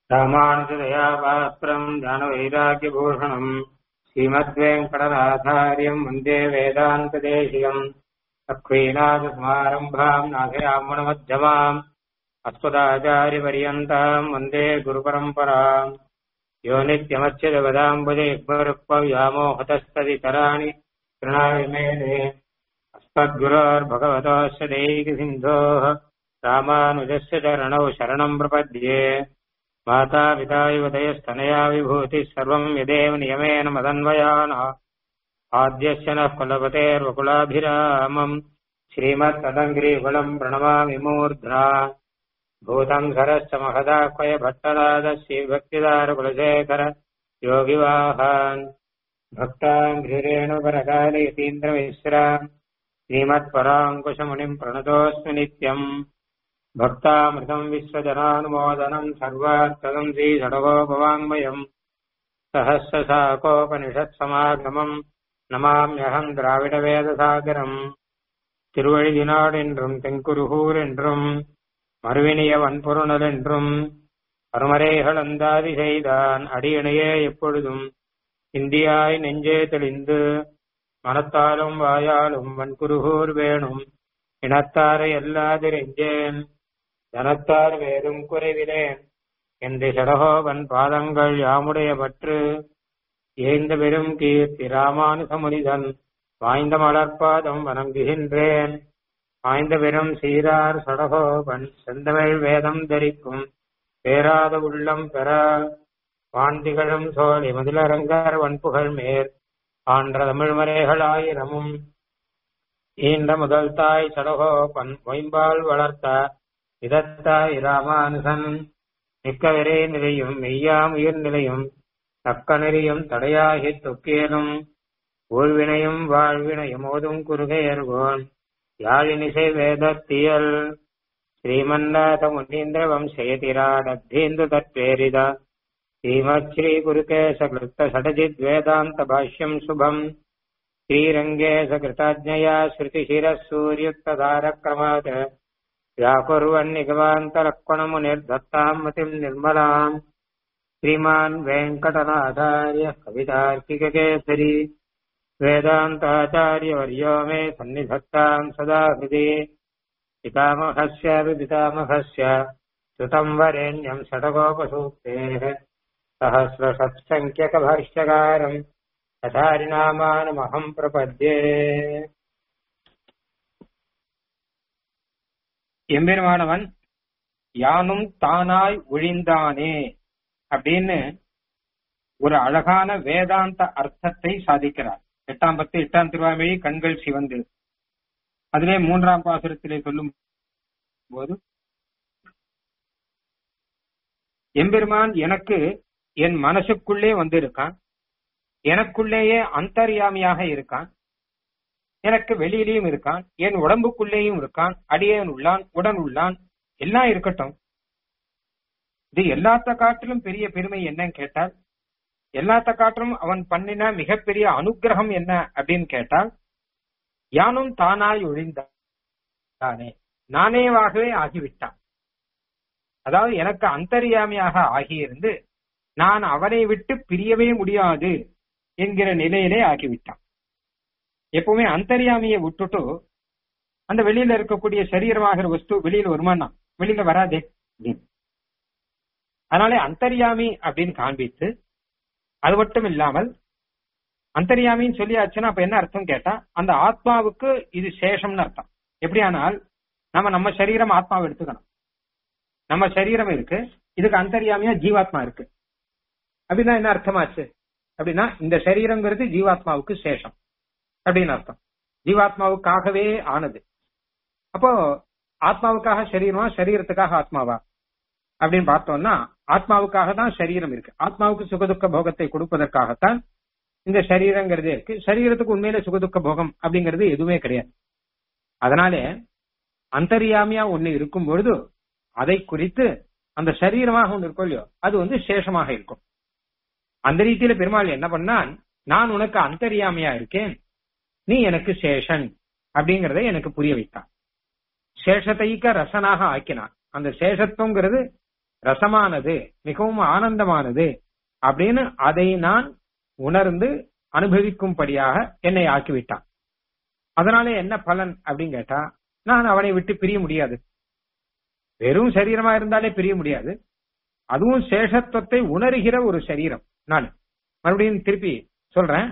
ராமானுஜதயா பாத்திரம் ஞானவைராக்கியபூஷணம் ஸ்ரீமத்வேங்கடநாதாரியம் வந்தே வேதாந்ததேசிகம் அக்வீநாதசமாரம்பாம் நாகயாமணமध्यமாம் अस्मदाचार्यपर्यन्ताम् वन्दे गुरुपरम्पराम् यो नित्यमच्युतपदाम्बुजैर्पव्यामोहतस्तदितराणि तृणाविमेने अस्मद्गुरोर्भगवतोऽस्य दैकसिन्धोः रामानुजस्य चरणौ शरणम् प्रपद्ये मातापिता युवतयस्तनया विभूतिः सर्वम् यदेव नियमेन मदन्वयानः आद्यस्य नः कुलपतेर्वकुलाभिरामम् श्रीमत्तदङ्ग्रीकुलम् प्रणमामि मूर्ध्ना भूतम् सरश्च महदाह्वय भट्टराजस्य भक्तिदारकुलशेखर योगिवाहान् भक्ताम् घ्रिरेणुपरकालयतीन्द्रमिश्राम् श्रीमत्पराङ्कुशमुनिम् प्रणतोऽस्मि नित्यम् भक्तामृतम् विश्वजनानुमोदनम् सर्वार्थदम् श्रीषडगोपवाङ्मयम् सहस्रशाकोपनिषत्समागमम् நமாம்யகம் திராவிட வேதசாகரம் திருவழிதினாடு என்றும் தென்குருகூர் என்றும் மறுவினிய வன்பொருணல் என்றும் அருமறைகள் அந்தாதி செய்தான் அடியணையே எப்பொழுதும் இந்தியாய் நெஞ்சே தெளிந்து மனத்தாலும் வாயாலும் வன்குருகூர் வேணும் இனத்தாரை எல்லாதிரெஞ்சேன் தனத்தார் வேறும் குறைவிலேன் என்று சடகோபன் பாதங்கள் யாமுடைய பற்று ஏந்த பெரும் கீர்த்தி ராமானுசமுனிதன் வாய்ந்த மலர்பாதம் வணங்குகின்றேன் வாய்ந்த பெரும் சீரார் சடகோபன் செந்தமிழ் வேதம் தரிக்கும் பேராத உள்ளம் பெற வான்திகழும் சோழி முதலரங்கர் வன்புகழ் மேற் ஆன்ற தமிழ்மறைகளாயிரமும் ஈண்ட முதல் தாய் சடகோபன் மொயம்பால் வளர்த்த இதத்தாய் ராமானுசன் மிக்கவரே நிலையும் மெய்யாம் உயிர் நிலையும் தக்க நெறியும் தடையாகி தொக்கேனும் ஊழ்வினையும் வாழ்வினையும் ஓதும் குறுகையர்கோன் யாழினிசை வேதத்தியல் ஸ்ரீமன்னாத முனீந்திர வம்சயதிராடத்தீந்து தற்பேரித ஸ்ரீமத் ஸ்ரீ குருகேச கிருத்த சடஜித் வேதாந்த பாஷ்யம் சுபம் ஸ்ரீரங்கேச கிருதாஜ்ஞயா ஸ்ருதிசிரः सूर्युक्तधारक्रमात् व्याकुर्वन्निगवान्तलक्वणमुनिर्दत्ताम् मतिम् निर्मलाम् श्रीमान् वेङ्कटनाथार्य कवितार्किककेसरी वेदान्ताचार्यवर्यो मे सन्निधत्ताम् सदा हृदि पितामहस्यापि पितामहस्य श्रुतम् वरेण्यम् षडगोपसूक्तेः सहस्रषट्सङ्ख्यकभाष्यकारम् तथारिनामानमहम् प्रपद्ये எம்பெருமானவன் யானும் தானாய் ஒழிந்தானே அப்படின்னு ஒரு அழகான வேதாந்த அர்த்தத்தை சாதிக்கிறார் எட்டாம் பத்து எட்டாம் திருவாமொழி கண்கள் சிவந்து அதிலே மூன்றாம் பாசுரத்திலே சொல்லும் போது எம்பெருமான் எனக்கு என் மனசுக்குள்ளே வந்திருக்கான் எனக்குள்ளேயே அந்தர்யாமியாக இருக்கான் எனக்கு வெளியிலேயும் இருக்கான் என் உடம்புக்குள்ளேயும் இருக்கான் அடியேன் உள்ளான் உடன் உள்ளான் எல்லாம் இருக்கட்டும் இது எல்லாத்த காட்டிலும் பெரிய பெருமை என்னன்னு கேட்டால் எல்லாத்த காட்டிலும் அவன் பண்ணின மிகப்பெரிய அனுகிரகம் என்ன அப்படின்னு கேட்டால் யானும் தானாய் ஒழிந்தானே நானேவாகவே ஆகிவிட்டான் அதாவது எனக்கு அந்தரியாமையாக ஆகியிருந்து நான் அவனை விட்டு பிரியவே முடியாது என்கிற நிலையிலே ஆகிவிட்டான் எப்பவுமே அந்தரியாமையை விட்டுட்டு அந்த வெளியில இருக்கக்கூடிய சரீரமாகிற வஸ்து வெளியில வருமானா வெளியில வராதே அதனாலே அந்தரியாமி அப்படின்னு காண்பித்து அது மட்டும் இல்லாமல் அந்தரியாமின்னு சொல்லியாச்சுன்னா அப்ப என்ன அர்த்தம் கேட்டா அந்த ஆத்மாவுக்கு இது சேஷம்னு அர்த்தம் எப்படியானால் நம்ம நம்ம சரீரம் ஆத்மாவை எடுத்துக்கணும் நம்ம சரீரம் இருக்கு இதுக்கு அந்தரியாமியா ஜீவாத்மா இருக்கு அப்படின்னா என்ன அர்த்தமாச்சு அப்படின்னா இந்த சரீரங்கிறது ஜீவாத்மாவுக்கு சேஷம் அப்படின்னு அர்த்தம் ஜீவாத்மாவுக்காகவே ஆனது அப்போ ஆத்மாவுக்காக சரீரமா சரீரத்துக்காக ஆத்மாவா அப்படின்னு பார்த்தோம்னா ஆத்மாவுக்காக தான் சரீரம் இருக்கு ஆத்மாவுக்கு சுகதுக்க போகத்தை கொடுப்பதற்காகத்தான் இந்த சரீரங்கிறதே இருக்கு சரீரத்துக்கு உண்மையில சுகதுக்க போகம் அப்படிங்கிறது எதுவுமே கிடையாது அதனாலே அந்தரியாமியா ஒண்ணு இருக்கும் பொழுது அதை குறித்து அந்த சரீரமாக ஒண்ணு இருக்கும் இல்லையோ அது வந்து சேஷமாக இருக்கும் அந்த ரீதியில பெருமாள் என்ன பண்ணான் நான் உனக்கு அந்தரியாமையா இருக்கேன் நீ எனக்கு சேஷன் அப்படிங்கறத எனக்கு புரிய வைத்தான் சேஷத்தைக்க ரசனாக ஆக்கினான் அந்த சேஷத்துவங்கிறது ரசமானது மிகவும் ஆனந்தமானது அப்படின்னு அதை நான் உணர்ந்து அனுபவிக்கும்படியாக என்னை ஆக்கிவிட்டான் அதனால என்ன பலன் அப்படின்னு கேட்டா நான் அவனை விட்டு பிரிய முடியாது வெறும் சரீரமா இருந்தாலே பிரிய முடியாது அதுவும் சேஷத்துவத்தை உணர்கிற ஒரு சரீரம் நான் மறுபடியும் திருப்பி சொல்றேன்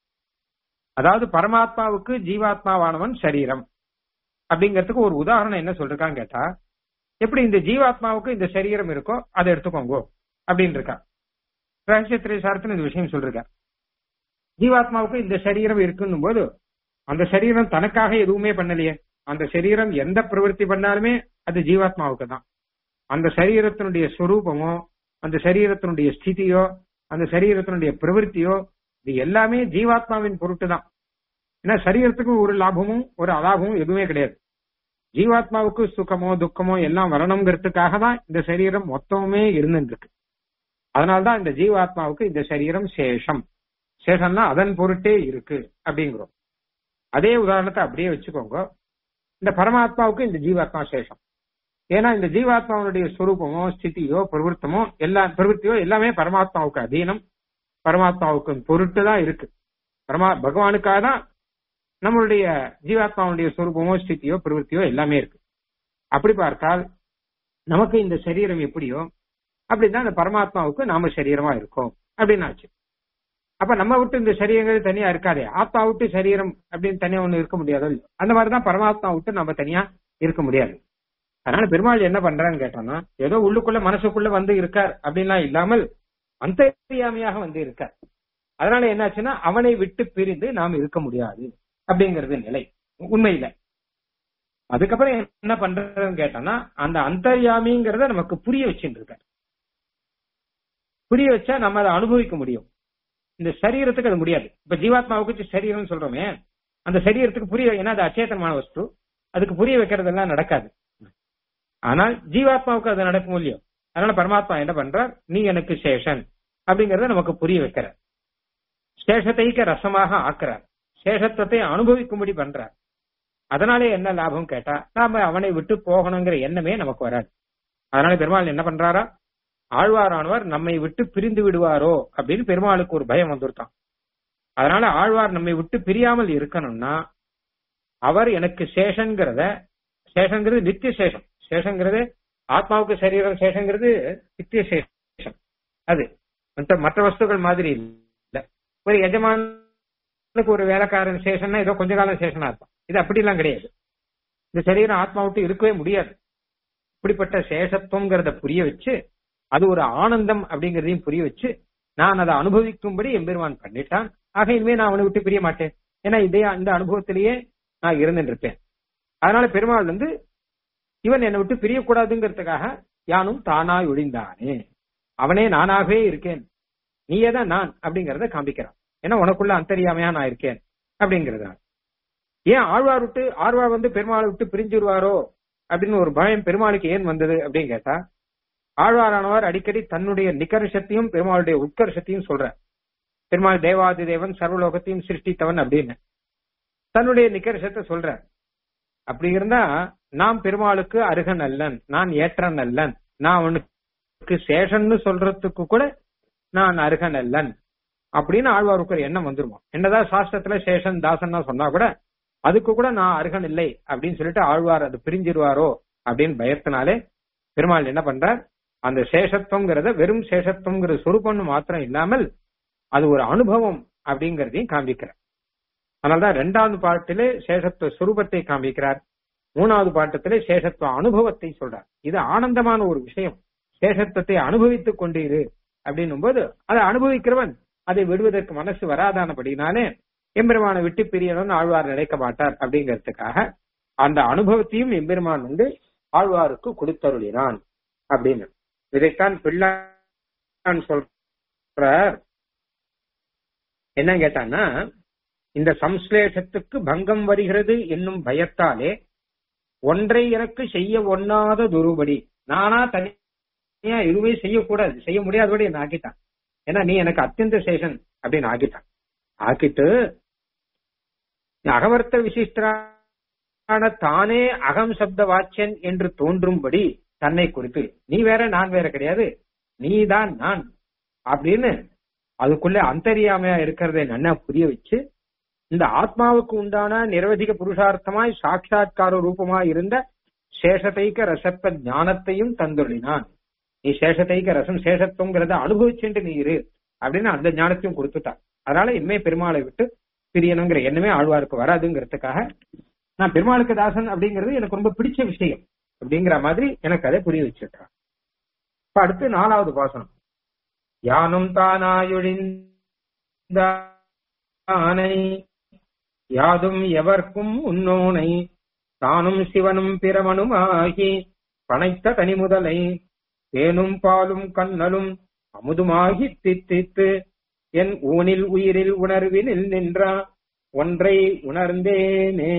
அதாவது பரமாத்மாவுக்கு ஜீவாத்மாவானவன் சரீரம் அப்படிங்கிறதுக்கு ஒரு உதாரணம் என்ன சொல்றான்னு கேட்டா எப்படி இந்த ஜீவாத்மாவுக்கு இந்த சரீரம் இருக்கோ அதை எடுத்துக்கோங்க அப்படின்னு இருக்கா ரகசியத்திரை சாரத்தில் இந்த விஷயம் சொல்றார் ஜீவாத்மாவுக்கு இந்த சரீரம் இருக்குன்னும் போது அந்த சரீரம் தனக்காக எதுவுமே பண்ணலையே அந்த சரீரம் எந்த பிரவருத்தி பண்ணாலுமே அது ஜீவாத்மாவுக்கு தான் அந்த சரீரத்தினுடைய ஸ்வரூபமோ அந்த சரீரத்தினுடைய ஸ்திதியோ அந்த சரீரத்தினுடைய பிரவருத்தியோ இது எல்லாமே ஜீவாத்மாவின் பொருட்டு தான் ஏன்னா சரீரத்துக்கு ஒரு லாபமும் ஒரு அலாபமும் எதுவுமே கிடையாது ஜீவாத்மாவுக்கு சுகமோ துக்கமோ எல்லாம் வரணுங்கிறதுக்காக தான் இந்த சரீரம் மொத்தமுமே இருந்துட்டு இருக்கு அதனால்தான் இந்த ஜீவாத்மாவுக்கு இந்த சரீரம் சேஷம் சேஷம்னா அதன் பொருட்டே இருக்கு அப்படிங்கிறோம் அதே உதாரணத்தை அப்படியே வச்சுக்கோங்க இந்த பரமாத்மாவுக்கு இந்த ஜீவாத்மா சேஷம் ஏன்னா இந்த ஜீவாத்மாவுடைய ஸ்வரூபமோ ஸ்திதியோ பிரவருத்தமோ எல்லா பிரவருத்தியோ எல்லாமே பரமாத்மாவுக்கு அதீனம் பரமாத்மாவுக்கு பொருட்டு தான் இருக்கு பரமா பகவானுக்காக தான் நம்மளுடைய ஜீவாத்மாவுடைய ஸ்வரூபமோ ஸ்திதியோ பிரவருத்தியோ எல்லாமே இருக்கு அப்படி பார்த்தால் நமக்கு இந்த சரீரம் எப்படியோ அப்படிதான் இந்த பரமாத்மாவுக்கு நாம சரீரமா இருக்கோம் அப்படின்னு ஆச்சு அப்ப நம்ம விட்டு இந்த சரீரங்கள் தனியா இருக்காதே ஆத்மா விட்டு சரீரம் அப்படின்னு தனியா ஒண்ணு இருக்க முடியாதோ இல்லையோ அந்த மாதிரிதான் பரமாத்மா விட்டு நம்ம தனியா இருக்க முடியாது அதனால பெருமாள் என்ன பண்றான்னு கேட்டோம்னா ஏதோ உள்ளுக்குள்ள மனசுக்குள்ள வந்து இருக்கார் அப்படின்லாம் இல்லாமல் அந்தரியாமையாக வந்து இருக்கார் அதனால என்னாச்சுன்னா அவனை விட்டு பிரிந்து நாம் இருக்க முடியாது அப்படிங்கிறது நிலை உண்மையில அதுக்கப்புறம் என்ன பண்றதுன்னு கேட்டோம்னா அந்த அந்தர்யாமிங்கிறத நமக்கு புரிய வச்சுட்டு இருக்கார் புரிய வச்சா நம்ம அதை அனுபவிக்க முடியும் இந்த சரீரத்துக்கு அது முடியாது இப்ப ஜீவாத்மாவுக்கு சரீரம் சொல்றோமே அந்த சரீரத்துக்கு புரிய ஏன்னா அது அச்சேதனமான வஸ்து அதுக்கு புரிய வைக்கிறதெல்லாம் நடக்காது ஆனால் ஜீவாத்மாவுக்கு அது நடக்கும் இல்லையோ அதனால பரமாத்மா என்ன பண்றார் நீ எனக்கு சேஷன் அப்படிங்கறத நமக்கு புரிய வைக்கிறார் சேஷத்தைக்க ரசமாக ஆக்குறார் சேஷத்துவத்தை அனுபவிக்கும்படி பண்றார் அதனாலே என்ன லாபம் கேட்டா நாம அவனை விட்டு போகணுங்கிற எண்ணமே நமக்கு வராது அதனால பெருமாள் என்ன பண்றாரா ஆழ்வாரானவர் நம்மை விட்டு பிரிந்து விடுவாரோ அப்படின்னு பெருமாளுக்கு ஒரு பயம் வந்துருத்தான் அதனால ஆழ்வார் நம்மை விட்டு பிரியாமல் இருக்கணும்னா அவர் எனக்கு சேஷங்கிறத சேஷங்கிறது நித்திய சேஷம் சேஷங்கிறது ஆத்மாவுக்கு சரீரம் சேஷங்கிறது நித்திய சேஷம் அது மற்ற மற்ற வஸ்துக்கள் மாதிரி இல்ல ஒரு எஜமானுக்கு ஒரு வேலைக்காரன் சேஷன்னா ஏதோ கொஞ்ச காலம் சேஷனா இருப்பான் இது அப்படிலாம் கிடையாது இந்த சரீரம் ஆத்மா விட்டு இருக்கவே முடியாது இப்படிப்பட்ட சேஷத்துவங்கிறத புரிய வச்சு அது ஒரு ஆனந்தம் அப்படிங்கறதையும் புரிய வச்சு நான் அதை அனுபவிக்கும்படி எம்பெருமான் பண்ணிட்டான் ஆக இனிமே நான் அவனை விட்டு பிரிய மாட்டேன் ஏன்னா இதே இந்த அனுபவத்திலேயே நான் இருந்துட்டு இருப்பேன் அதனால பெருமாள் வந்து இவன் என்னை விட்டு பிரியக்கூடாதுங்கிறதுக்காக யானும் தானாய் ஒழிந்தானே அவனே நானாகவே இருக்கேன் நீயே தான் நான் அப்படிங்கறத காண்பிக்கிறான் ஏன்னா உனக்குள்ள அந்தரியாமையா நான் இருக்கேன் அப்படிங்கறதா ஏன் ஆழ்வார் விட்டு ஆழ்வார் வந்து பெருமாளை விட்டு பிரிஞ்சிருவாரோ அப்படின்னு ஒரு பயம் பெருமாளுக்கு ஏன் வந்தது அப்படின்னு கேட்டா ஆழ்வாரானவர் அடிக்கடி தன்னுடைய நிகர்ஷத்தையும் பெருமாளுடைய உட்கர்ஷத்தையும் சொல்ற பெருமாள் தேவாதி தேவன் சர்வலோகத்தையும் சிருஷ்டித்தவன் அப்படின்னு தன்னுடைய நிகர்ஷத்தை சொல்ற அப்படி இருந்தா நாம் பெருமாளுக்கு அருகன் அல்லன் நான் ஏற்றன் அல்லன் நான் அவனுக்கு சேஷன்னு சொல்றதுக்கு கூட நான் அருகன் அல்லன் அப்படின்னு ஆழ்வாருக்கு ஒரு எண்ணம் வந்துருமா என்னதான் சாஸ்திரத்துல சேஷன் தாசன்னா சொன்னா கூட அதுக்கு கூட நான் அருகன் இல்லை அப்படின்னு சொல்லிட்டு ஆழ்வார் அது பிரிஞ்சிருவாரோ அப்படின்னு பயத்தினாலே பெருமாள் என்ன பண்றார் அந்த சேஷத்துவங்கிறத வெறும் சேஷத்துவங்கிற சொரூபம்னு மாத்திரம் இல்லாமல் அது ஒரு அனுபவம் அப்படிங்கறதையும் காண்பிக்கிறார் அதனால்தான் ரெண்டாவது பாட்டிலே சேஷத்துவ சுரூபத்தை காண்பிக்கிறார் மூணாவது பாட்டத்திலே சேஷத்துவ அனுபவத்தை சொல்றார் இது ஆனந்தமான ஒரு விஷயம் சேஷத்துவத்தை அனுபவித்துக் கொண்டிரு அப்படின்னும் போது அதை அனுபவிக்கிறவன் அதை விடுவதற்கு மனசு வராதானபடினாலே எம்பெருமானை விட்டு பிரியணும்னு ஆழ்வார் நினைக்க மாட்டார் அப்படிங்கிறதுக்காக அந்த அனுபவத்தையும் எம்பெருமான் வந்து ஆழ்வாருக்கு கொடுத்தருளினான் அப்படின்னு இதைத்தான் பிள்ளான் சொல்ற என்ன கேட்டான்னா இந்த சம்ஸ்லேஷத்துக்கு பங்கம் வருகிறது என்னும் பயத்தாலே ஒன்றை எனக்கு செய்ய ஒண்ணாத துருபடி நானா தனியா எதுவுமே செய்யக்கூடாது செய்ய முடியாதபடி என்ன ஆக்கிட்டான் ஏன்னா நீ எனக்கு அத்தியந்த சேஷன் அப்படின்னு ஆக்கிட்டான் ஆக்கிட்டு அகவர்த்த விசிஷ்டரான தானே அகம் சப்த வாச்சன் என்று தோன்றும்படி தன்னை குறித்து நீ வேற நான் வேற கிடையாது நீதான் நான் அப்படின்னு அதுக்குள்ள அந்தரியாமையா இருக்கிறதை நன்னா புரிய வச்சு இந்த ஆத்மாவுக்கு உண்டான நிரவதிக புருஷார்த்தமாய் சாட்சா்கார ரூபமாய் இருந்த சேஷதைக்க ரசத்த ஞானத்தையும் தந்துள்ளினான் நீ சேஷதைக்க ரசம் சேஷத்துவங்கிறத அனுபவிச்சுட்டு நீ இரு அப்படின்னு அந்த ஞானத்தையும் கொடுத்துட்டான் அதனால இனிமே பெருமாளை விட்டு பிரியணுங்கிற எண்ணமே ஆழ்வாருக்கு வராதுங்கிறதுக்காக நான் பெருமாளுக்கு தாசன் அப்படிங்கிறது எனக்கு ரொம்ப பிடிச்ச விஷயம் அப்படிங்கிற மாதிரி எனக்கு அதை புரிய வச்சிருக்கான் இப்ப அடுத்து நாலாவது பாசனம் யானும் தானாயொழிந்தானை யாதும் எவர்க்கும் உன்னோனை தானும் சிவனும் பிரமனுமாகி பனைத்த தனிமுதலை தேனும் பாலும் கண்ணலும் அமுதுமாகி தித்தித்து என் ஊனில் உயிரில் உணர்வினில் நின்றா ஒன்றை உணர்ந்தேனே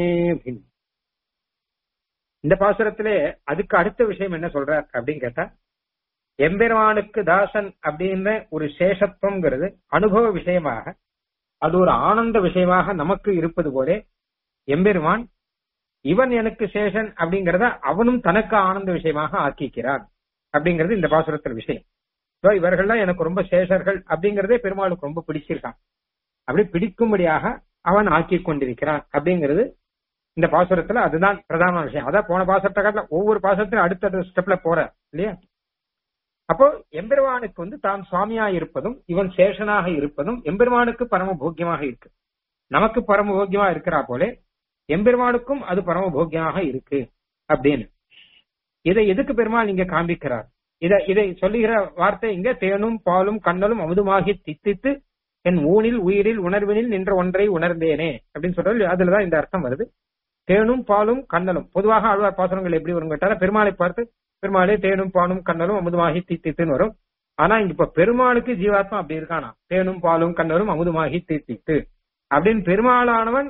இந்த பாசுரத்திலே அதுக்கு அடுத்த விஷயம் என்ன சொல்றார் அப்படின்னு கேட்டா எம்பெருமானுக்கு தாசன் அப்படின்ற ஒரு சேஷத்துவங்கிறது அனுபவ விஷயமாக அது ஒரு ஆனந்த விஷயமாக நமக்கு இருப்பது போலே எம்பெருமான் இவன் எனக்கு சேஷன் அப்படிங்கறத அவனும் தனக்கு ஆனந்த விஷயமாக ஆக்கிக்கிறான் அப்படிங்கிறது இந்த பாசுரத்தில் விஷயம் So, இவர்கள்லாம் எனக்கு ரொம்ப சேஷர்கள் அப்படிங்கறதே பெருமாளுக்கு ரொம்ப பிடிச்சிருக்கான் அப்படி பிடிக்கும்படியாக அவன் ஆக்கி கொண்டிருக்கிறான் அப்படிங்கிறது இந்த பாசுரத்துல அதுதான் பிரதான விஷயம் அதான் போன பாசுரத்தை காட்டில ஒவ்வொரு பாசுரத்திலும் அடுத்த ஸ்டெப்ல போற இல்லையா அப்போ எம்பெருமானுக்கு வந்து தான் சுவாமியா இருப்பதும் இவன் சேஷனாக இருப்பதும் எம்பெருமானுக்கு பரம போக்கியமாக இருக்கு நமக்கு பரம போக்கியமா இருக்கிறா போலே எம்பெருமானுக்கும் அது பரம போக்கியமாக இருக்கு அப்படின்னு இதை எதுக்கு பெருமாள் இங்க காண்பிக்கிறார் இத இதை சொல்லுகிற வார்த்தை இங்க தேனும் பாலும் கண்ணலும் அமுதுமாகி தித்தித்து என் ஊனில் உயிரில் உணர்வினில் நின்ற ஒன்றை உணர்ந்தேனே அப்படின்னு சொல்றது அதுலதான் இந்த அர்த்தம் வருது தேனும் பாலும் கண்ணலும் பொதுவாக ஆழ்வார் பாசுரங்கள் எப்படி வரும் கேட்டாரா பெருமாளை பார்த்து பெருமாளே தேனும் பாலும் கண்ணலும் அமுதுமாகி தித்தித்துன்னு வரும் ஆனா இங்க இப்ப பெருமாளுக்கு ஜீவாத்மா அப்படி இருக்கானா தேனும் பாலும் கண்ணலும் அமுதுமாகி தித்தித்து அப்படின்னு பெருமாளானவன்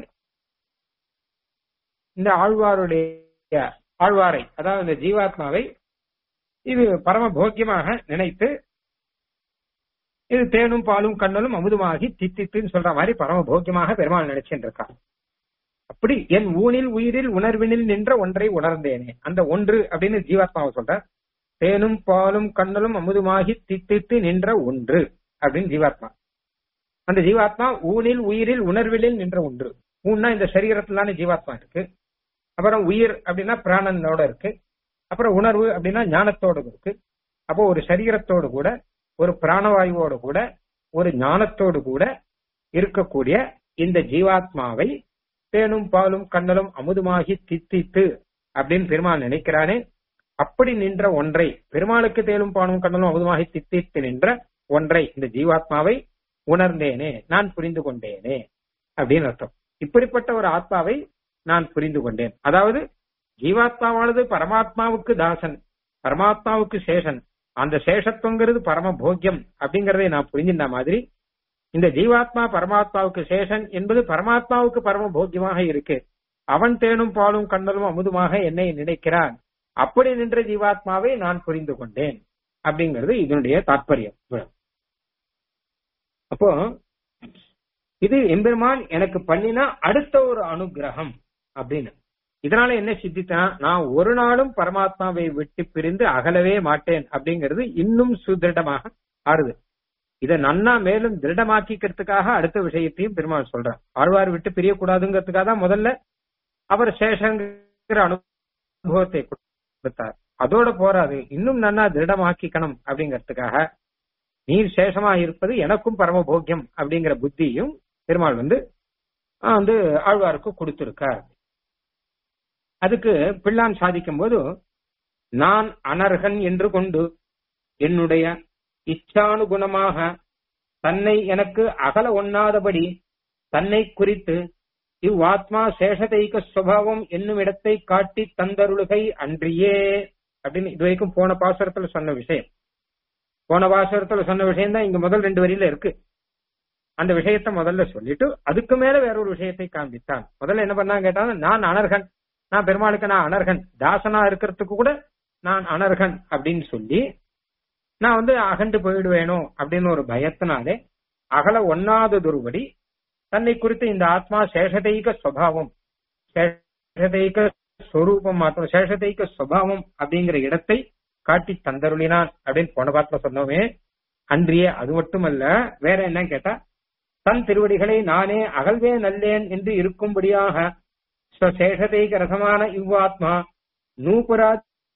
இந்த ஆழ்வாருடைய ஆழ்வாரை அதாவது இந்த ஜீவாத்மாவை இது பரம போக்கியமாக நினைத்து இது தேனும் பாலும் கண்ணலும் அமுதுமாகி தித்தித்துன்னு சொல்ற மாதிரி பரம போக்கியமாக பெருமாள் நினைச்சுட்டு இருக்கான் அப்படி என் ஊனில் உயிரில் உணர்வினில் நின்ற ஒன்றை உணர்ந்தேனே அந்த ஒன்று அப்படின்னு ஜீவாத்மாவை சொல்ற தேனும் பாலும் கண்ணலும் அமுதுமாகி தித்தித்து நின்ற ஒன்று அப்படின்னு ஜீவாத்மா அந்த ஜீவாத்மா ஊனில் உயிரில் உணர்விலில் நின்ற ஒன்று ஊன்னா இந்த சரீரத்திலான ஜீவாத்மா இருக்கு அப்புறம் உயிர் அப்படின்னா பிராணனோட இருக்கு அப்புறம் உணர்வு அப்படின்னா ஞானத்தோடு இருக்கு அப்போ ஒரு சரீரத்தோடு கூட ஒரு பிராணவாயுவோடு கூட ஒரு ஞானத்தோடு கூட இருக்கக்கூடிய இந்த ஜீவாத்மாவை தேனும் பாலும் கண்ணலும் அமுதுமாகி தித்தித்து அப்படின்னு பெருமாள் நினைக்கிறானே அப்படி நின்ற ஒன்றை பெருமாளுக்கு தேனும் பாலும் கண்ணலும் அமுதுமாகி தித்தித்து நின்ற ஒன்றை இந்த ஜீவாத்மாவை உணர்ந்தேனே நான் புரிந்து கொண்டேனே அப்படின்னு அர்த்தம் இப்படிப்பட்ட ஒரு ஆத்மாவை நான் புரிந்து கொண்டேன் அதாவது ஜீவாத்மாவானது பரமாத்மாவுக்கு தாசன் பரமாத்மாவுக்கு சேஷன் அந்த சேஷத்துவங்கிறது பரம போக்கியம் அப்படிங்கறதை நான் புரிஞ்சின்ற மாதிரி இந்த ஜீவாத்மா பரமாத்மாவுக்கு சேஷன் என்பது பரமாத்மாவுக்கு பரம போக்கியமாக இருக்கு அவன் தேனும் பாலும் கண்ணலும் அமுதுமாக என்னை நினைக்கிறான் அப்படி நின்ற ஜீவாத்மாவை நான் புரிந்து கொண்டேன் அப்படிங்கிறது இதனுடைய தாற்பயம் அப்போ இது எம்பெருமான் எனக்கு பண்ணினா அடுத்த ஒரு அனுகிரகம் அப்படின்னு இதனால என்ன சித்தித்தா நான் ஒரு நாளும் பரமாத்மாவை விட்டு பிரிந்து அகலவே மாட்டேன் அப்படிங்கிறது இன்னும் சுதிருடமாக ஆறுது இதை நன்னா மேலும் திருடமாக்கிக்கிறதுக்காக அடுத்த விஷயத்தையும் பெருமாள் சொல்றார் ஆழ்வார் விட்டு பிரியக்கூடாதுங்கிறதுக்காக தான் முதல்ல அவர் சேஷங்கிற அனுபவத்தை கொடுத்தார் அதோட போறாது இன்னும் நன்னா திருடமாக்கிக்கணும் அப்படிங்கிறதுக்காக நீர் சேஷமா இருப்பது எனக்கும் பரம போக்கியம் அப்படிங்கிற புத்தியும் பெருமாள் வந்து வந்து ஆழ்வாருக்கு கொடுத்திருக்கார் அதுக்கு பிள்ளான் சாதிக்கும் போது நான் அனர்கன் என்று கொண்டு என்னுடைய இச்சானுகுணமாக தன்னை எனக்கு அகல ஒண்ணாதபடி தன்னை குறித்து இவ்வாத்மா சேஷதைக்க சுவாவம் என்னும் இடத்தை காட்டி தந்தருளுகை அன்றியே அப்படின்னு இது வரைக்கும் போன பாசுரத்துல சொன்ன விஷயம் போன பாசுரத்துல சொன்ன விஷயம் தான் இங்க முதல் ரெண்டு வரியில இருக்கு அந்த விஷயத்த முதல்ல சொல்லிட்டு அதுக்கு மேல வேற ஒரு விஷயத்தை காண்பித்தான் முதல்ல என்ன பண்ணா கேட்டாங்க நான் அனர்கன் நான் பெருமாளுக்கு நான் அனர்கன் தாசனா இருக்கிறதுக்கு கூட நான் அனர்கன் அப்படின்னு சொல்லி நான் வந்து அகண்டு போயிடுவேனோ அப்படின்னு ஒரு பயத்தினாலே அகல ஒன்னாததொருபடி தன்னை குறித்து இந்த ஆத்மா சேஷதைக சுவாவம் சேஷதைக ஸ்வரூபம் மாத்திரம் சேஷதைக சுவாவம் அப்படிங்கிற இடத்தை காட்டி தந்தருளினான் அப்படின்னு போன பாட்டுல சொன்னோமே அன்றியே அது மட்டுமல்ல வேற என்ன கேட்டா தன் திருவடிகளை நானே அகழ்வே நல்லேன் என்று இருக்கும்படியாக ஸ்வசேஷதைக்கு ரசமான இவ்வாத்மா நூபுரா